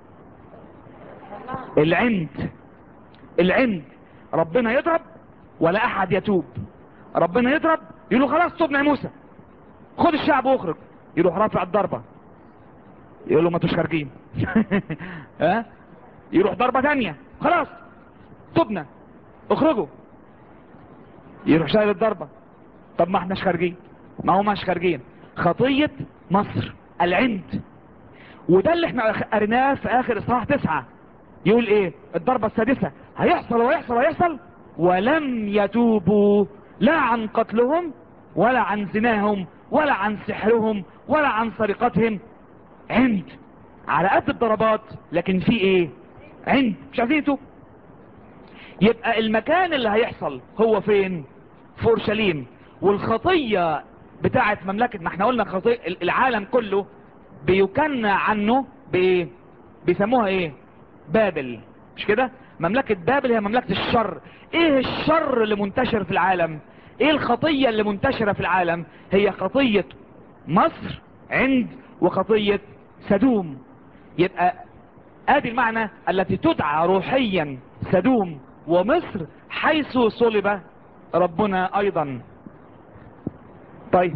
العند العند ربنا يضرب ولا احد يتوب ربنا يضرب يقول له خلاص تبنا يا موسى خد الشعب واخرج يروح رافع الضربة يقول له ما انتوش خارجين ها يروح ضربة تانية خلاص تبنا اخرجوا يروح شايل الضربة طب ما احناش خارجين ما هو مش خارجين خطية مصر العند وده اللي احنا قريناه في اخر اصحاح تسعة يقول ايه الضربة السادسة هيحصل ويحصل ويحصل ولم يتوبوا لا عن قتلهم ولا عن زناهم ولا عن سحرهم ولا عن سرقتهم عند على قد الضربات لكن في ايه عند مش عايزين يتوب يبقى المكان اللي هيحصل هو فين في اورشليم والخطية بتاعت مملكة ما احنا قلنا خطية العالم كله بيكنى عنه بايه بيسموها ايه بابل مش كده مملكة بابل هي مملكة الشر ايه الشر اللي منتشر في العالم ايه الخطية اللي منتشرة في العالم هي خطية مصر عند وخطية سدوم يبقى ادي المعنى التي تدعى روحيا سدوم ومصر حيث صلب ربنا ايضا طيب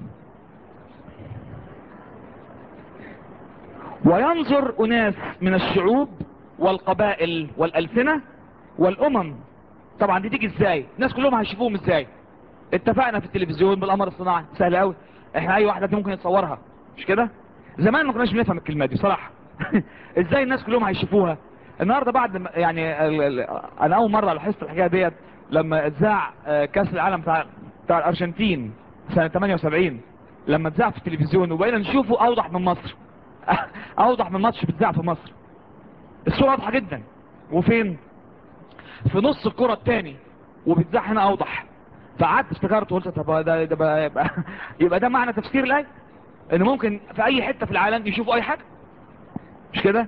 وينظر اناس من الشعوب والقبائل والالسنة والامم طبعا دي تيجي ازاي الناس كلهم هيشوفوهم ازاي اتفقنا في التلفزيون بالقمر الصناعي سهل قوي احنا اي واحدة دي ممكن يتصورها مش كده زمان ما كناش بنفهم الكلمة دي صراحة ازاي الناس كلهم هيشوفوها النهاردة بعد يعني ال ال انا اول مرة لاحظت الحكاية ديت لما اتذاع كاس العالم بتاع بتاع الارجنتين سنة 78 لما اتذاع في التلفزيون وبقينا نشوفه اوضح من مصر اوضح من ماتش بتذاع في مصر الصورة واضحة جدا وفين في نص الكرة التاني وبتذاع هنا اوضح فقعدت افتكرت وقلت طب ده ده بقى يبقى, يبقى ده معنى تفسير الايه ان ممكن في اي حتة في العالم يشوفوا اي حاجة مش كده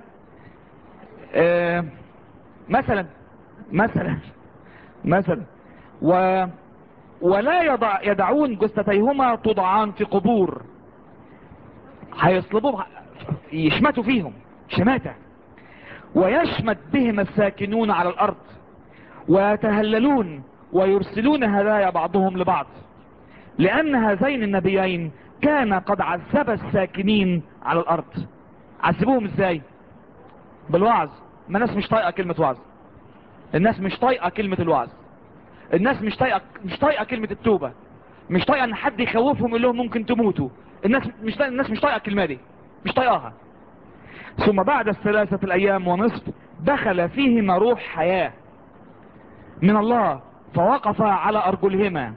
آه مثلا مثلا مثلا و ولا يضع يدعون جثتيهما توضعان في قبور هيصلبوه يشمتوا فيهم شماتة ويشمت بهم الساكنون على الارض ويتهللون ويرسلون هدايا بعضهم لبعض لان هذين النبيين كان قد عذب الساكنين على الارض عذبوهم ازاي بالوعظ ما الناس مش طايقه كلمه وعظ الناس مش طايقه كلمه الوعظ الناس مش طايقه مش طايقه كلمه التوبه مش طايقه ان حد يخوفهم يقول لهم ممكن تموتوا الناس مش طايقة الناس مش طايقه الكلمه دي مش طايقاها ثم بعد الثلاثه الايام ونصف دخل فيهما روح حياه من الله فوقف على ارجلهما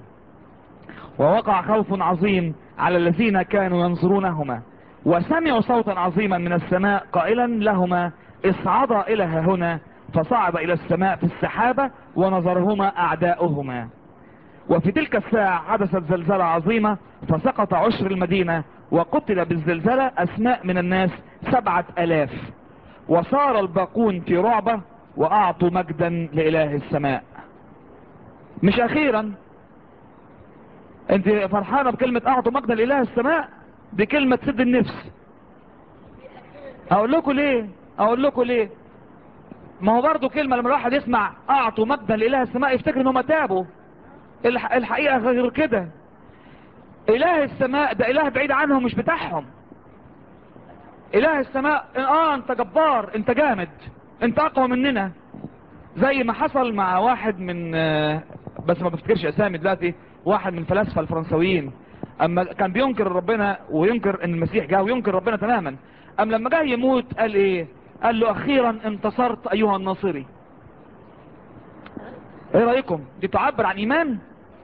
ووقع خوف عظيم على الذين كانوا ينظرونهما وسمعوا صوتا عظيما من السماء قائلا لهما اصعدا الى هنا فصعد الى السماء في السحابة ونظرهما اعداؤهما وفي تلك الساعة حدثت زلزلة عظيمة فسقط عشر المدينة وقتل بالزلزلة اسماء من الناس سبعة الاف وصار الباقون في رعبة واعطوا مجدا لاله السماء مش اخيرا انت فرحانة بكلمة اعطوا مجدا لاله السماء دي كلمة سد النفس اقول لكم ليه اقول لكم ليه ما هو برضو كلمة لما الواحد يسمع اعطوا مجدا لاله السماء يفتكر انهم تابوا الح... الحقيقة غير كده اله السماء ده اله بعيد عنهم مش بتاعهم اله السماء اه انت جبار انت جامد انت اقوى مننا زي ما حصل مع واحد من بس ما بفتكرش اسامي دلوقتي واحد من الفلاسفه الفرنسويين اما كان بينكر ربنا وينكر ان المسيح جاء وينكر ربنا تماما ام لما جه يموت قال ايه قال له اخيرا انتصرت ايها الناصري ايه رايكم دي تعبر عن ايمان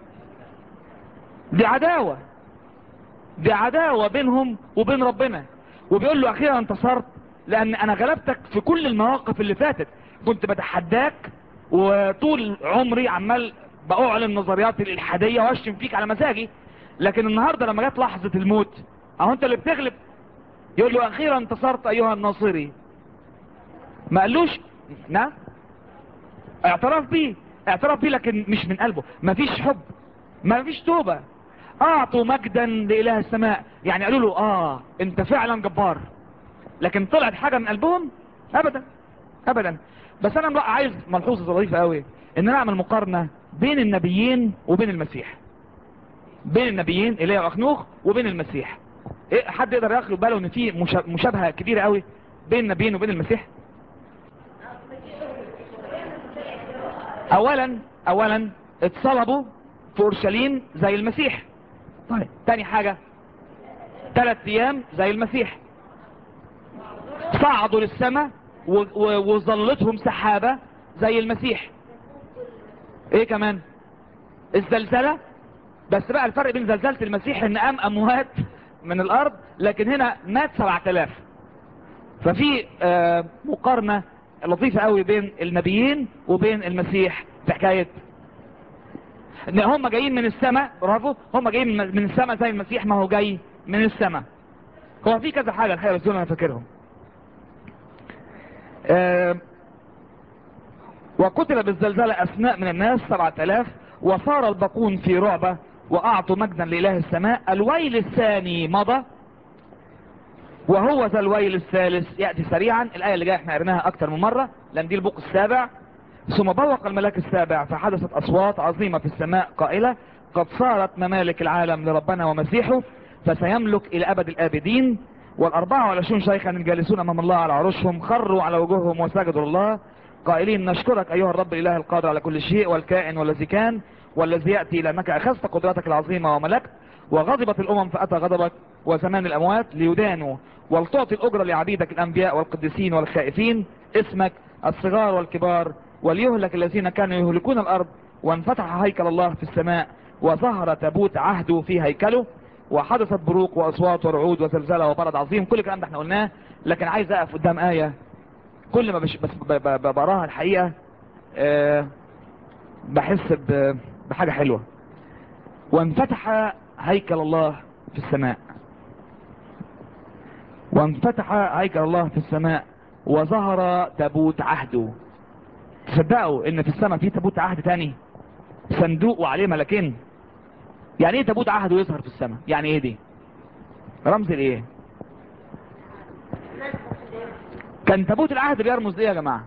دي عداوة دي عداوة بينهم وبين ربنا وبيقول له اخيرا انتصرت لان انا غلبتك في كل المواقف اللي فاتت كنت بتحداك وطول عمري عمال باعلن نظرياتي الالحادية واشتم فيك على مزاجي لكن النهاردة لما جت لحظة الموت اهو انت اللي بتغلب يقول له اخيرا انتصرت ايها الناصري ما قالوش نعم اعتراف بيه اعتراف بيه لكن مش من قلبه مفيش حب مفيش توبة اعطوا مجدا لاله السماء يعني قالوا له اه انت فعلا جبار لكن طلعت حاجة من قلبهم ابدا ابدا بس انا بقى عايز ملحوظة ظريفة قوي ان انا اعمل مقارنة بين النبيين وبين المسيح بين النبيين ايليا واخنوخ وبين المسيح إيه حد يقدر ياخد باله ان في مشابهة كبيرة قوي بين النبيين وبين المسيح اولا اولا اتصلبوا في اورشليم زي المسيح طيب تاني حاجة ثلاث ايام زي المسيح صعدوا للسماء وظلتهم سحابة زي المسيح ايه كمان الزلزلة بس بقى الفرق بين زلزلة المسيح ان قام اموات من الارض لكن هنا مات سبعة الاف ففي آه مقارنة لطيفة قوي بين النبيين وبين المسيح في حكاية ان هم جايين من السماء برافو هم جايين من السماء زي المسيح ما هو جاي من السماء هو في كذا حاجة الحقيقة بس انا فاكرهم أه وقتل بالزلزال اثناء من الناس سبعة الاف وصار الباقون في رعبة واعطوا مجدا لإله السماء الويل الثاني مضى وهو ذا الويل الثالث يأتي سريعا الآية اللي جاية احنا قرناها اكتر من مرة لان دي البوق السابع ثم بوق الملاك السابع فحدثت اصوات عظيمة في السماء قائلة قد صارت ممالك العالم لربنا ومسيحه فسيملك الى ابد الابدين والاربعة والعشرون شيخا الجالسون امام الله على عروشهم خروا على وجوههم وسجدوا الله قائلين نشكرك ايها الرب الاله القادر على كل شيء والكائن والذي كان والذي يأتي لانك اخذت قدرتك العظيمة وملكت وغضبت الامم فاتى غضبك وزمان الاموات ليدانوا ولتعطي الاجرة لعبيدك الانبياء والقديسين والخائفين اسمك الصغار والكبار وليهلك الذين كانوا يهلكون الارض وانفتح هيكل الله في السماء وظهر تابوت عهده في هيكله وحدثت بروق واصوات ورعود وزلزلة وبرد عظيم كل الكلام ده احنا قلناه لكن عايز اقف قدام آية كل ما بش بس ب- ب- ب- بقراها الحقيقة آه، بحس ب- بحاجة حلوة وانفتح هيكل الله في السماء وانفتح هيكل الله في السماء وظهر تابوت عهده تصدقوا ان في السماء في تابوت عهد تاني صندوق وعليه ملكين يعني ايه تابوت عهده يظهر في السماء يعني ايه دي رمز الايه كان تابوت العهد بيرمز ليه يا جماعة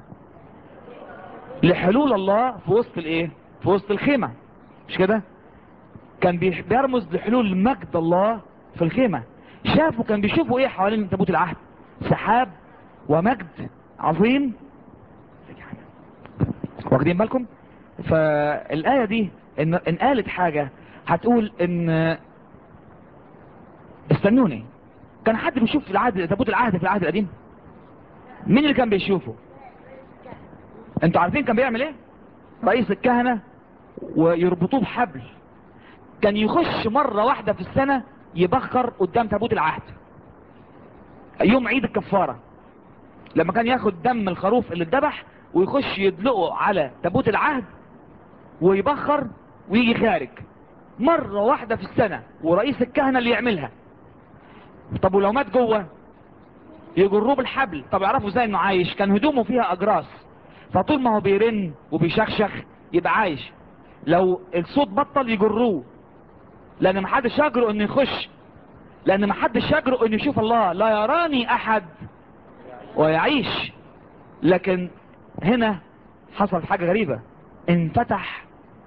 لحلول الله في وسط الايه في وسط الخيمة مش كده كان بيح- بيرمز لحلول مجد الله في الخيمة شافوا كان بيشوفوا ايه حوالين تابوت العهد سحاب ومجد عظيم واخدين بالكم فالآية دي ان, إن قالت حاجة هتقول ان استنوني كان حد بيشوف العهد تابوت العهد في العهد القديم مين اللي كان بيشوفه انتوا عارفين كان بيعمل ايه رئيس الكهنة ويربطوه بحبل كان يخش مرة واحدة في السنة يبخر قدام تابوت العهد يوم عيد الكفارة لما كان ياخد دم الخروف اللي اتذبح ويخش يدلقه على تابوت العهد ويبخر ويجي خارج مرة واحدة في السنة ورئيس الكهنة اللي يعملها طب ولو مات جوه يجروه بالحبل طب يعرفوا ازاي انه عايش كان هدومه فيها اجراس فطول ما هو بيرن وبيشخشخ يبقى عايش لو الصوت بطل يجروه لان محدش يجرؤ انه يخش لان محدش يجرؤ انه يشوف الله لا يراني احد ويعيش لكن هنا حصل حاجة غريبة انفتح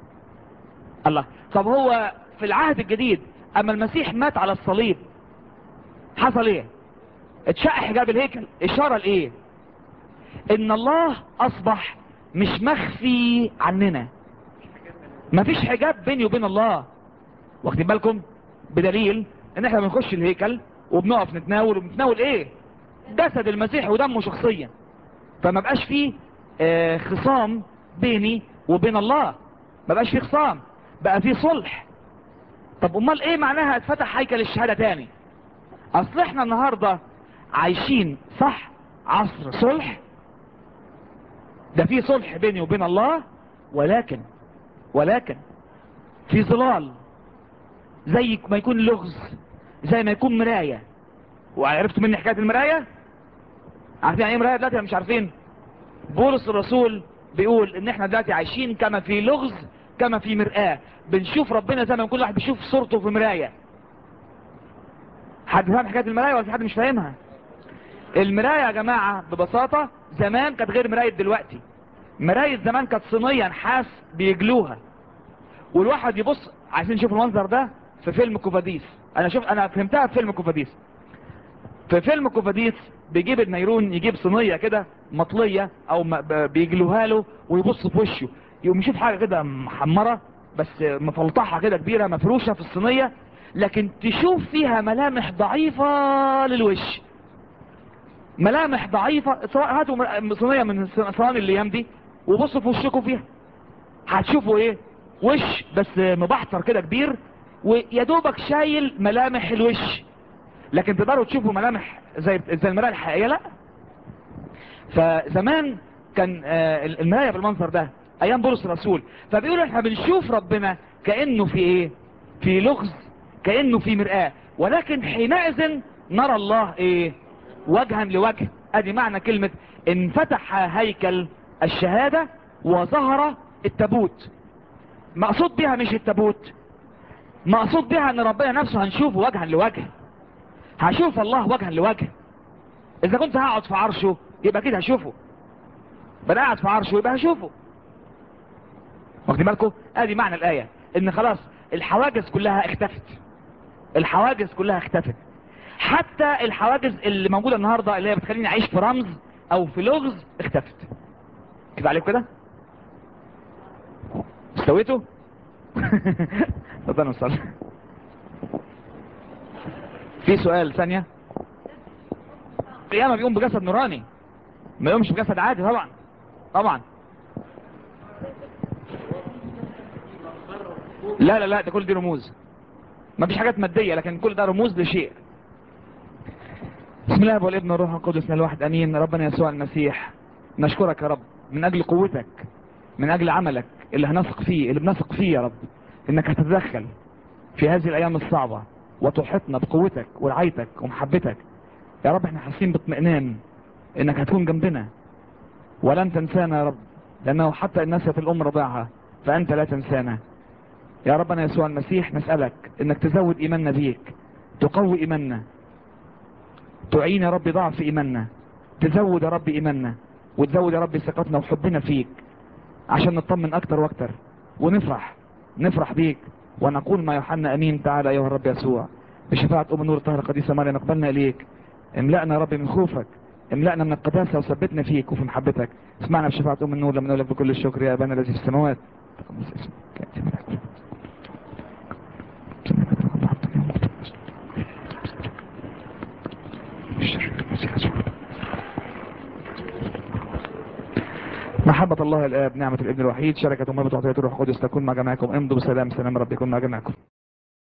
الله طب هو في العهد الجديد اما المسيح مات على الصليب حصل ايه اتشق حجاب الهيكل اشارة لايه ان الله اصبح مش مخفي عننا مفيش حجاب بيني وبين الله واخدين بالكم بدليل ان احنا بنخش الهيكل وبنقف نتناول وبنتناول ايه جسد المسيح ودمه شخصيا فما بقاش فيه آه، خصام بيني وبين الله ما بقاش فيه خصام بقى فيه صلح طب امال ايه معناها اتفتح هيكل الشهادة تاني اصل احنا النهاردة عايشين صح عصر صلح ده فيه صلح بيني وبين الله ولكن ولكن في ظلال زي ما يكون لغز زي ما يكون مراية وعرفتوا مني حكاية المراية عارفين يعني ايه مراية دلوقتي ولا مش عارفين بولس الرسول بيقول ان احنا دلوقتي عايشين كما في لغز كما في مرآة بنشوف ربنا زي ما كل واحد بيشوف صورته في مراية حد فاهم حكاية المراية ولا في حد مش فاهمها المراية يا جماعة ببساطة زمان كانت غير مراية دلوقتي مراية زمان كانت صينية نحاس بيجلوها والواحد يبص عايزين نشوف المنظر ده في فيلم كوفاديس انا شوف انا فهمتها في فيلم كوفاديس في فيلم كوفاديس بيجيب النيرون يجيب صينية كده مطلية او م- ب- بيجلوها له ويبص في وشه يقوم يشوف حاجة كده محمرة بس مفلطحة كده كبيرة مفروشة في الصينية لكن تشوف فيها ملامح ضعيفة للوش ملامح ضعيفة سواء هاتوا م- صينية من صواني الايام دي وبصوا في وشكم فيها هتشوفوا ايه وش بس مبحتر كده كبير ويا دوبك شايل ملامح الوش لكن تقدروا تشوفوا ملامح زي زي المرايه الحقيقيه لا فزمان كان آه، المرايه بالمنظر ده ايام بولس الرسول فبيقولوا احنا بنشوف ربنا كانه في ايه في لغز كانه في مرآة ولكن حينئذ نرى الله ايه وجها لوجه ادي معنى كلمة انفتح هيكل الشهادة وظهر التابوت مقصود بها مش التابوت مقصود بها ان ربنا نفسه هنشوفه وجها لوجه هشوف الله وجها لوجه اذا كنت هقعد في عرشه يبقى كده هشوفه بل قاعد في عرشه يبقى هشوفه واخدين بالكم ادي معنى الايه ان خلاص الحواجز كلها اختفت الحواجز كلها اختفت حتى الحواجز اللي موجوده النهارده اللي هي بتخليني اعيش في رمز او في لغز اختفت كده عليكم كده استويتوا ربنا يصلي في سؤال ثانية القيامة بيقوم بجسد نوراني ما يقومش بجسد عادي طبعا طبعا لا لا لا ده كل دي رموز ما فيش حاجات مادية لكن كل ده رموز لشيء بسم الله والابن والروح القدس من الواحد امين ربنا يسوع المسيح نشكرك يا رب من اجل قوتك من اجل عملك اللي هنثق فيه اللي بنثق فيه يا رب انك هتتدخل في هذه الايام الصعبة وتحيطنا بقوتك ورعايتك ومحبتك يا رب احنا حاسين باطمئنان انك هتكون جنبنا ولن تنسانا يا رب لانه حتى الناس في الام رضاعها فانت لا تنسانا يا ربنا يسوع المسيح نسألك انك تزود ايماننا بيك تقوي ايماننا تعين يا رب ضعف ايماننا تزود يا رب ايماننا وتزود يا رب ثقتنا وحبنا فيك عشان نطمن اكتر واكتر ونفرح نفرح بيك ونقول ما يوحنا امين تعالى ايها الرب يسوع بشفاعة ام النور الطاهرة القديسة مريم نقبلنا اليك املأنا يا رب من خوفك املأنا من القداسة وثبتنا فيك وفي محبتك اسمعنا بشفاعة ام النور لما نقول لك بكل الشكر يا ابانا الذي في السماوات تقدس اسمك يأتي ملكوتك. محبة الله الآب نعمة الابن الوحيد شركة ومربط وعطية الروح القدس تكون مع جميعكم امضوا بسلام سلام رب يكون مع جميعكم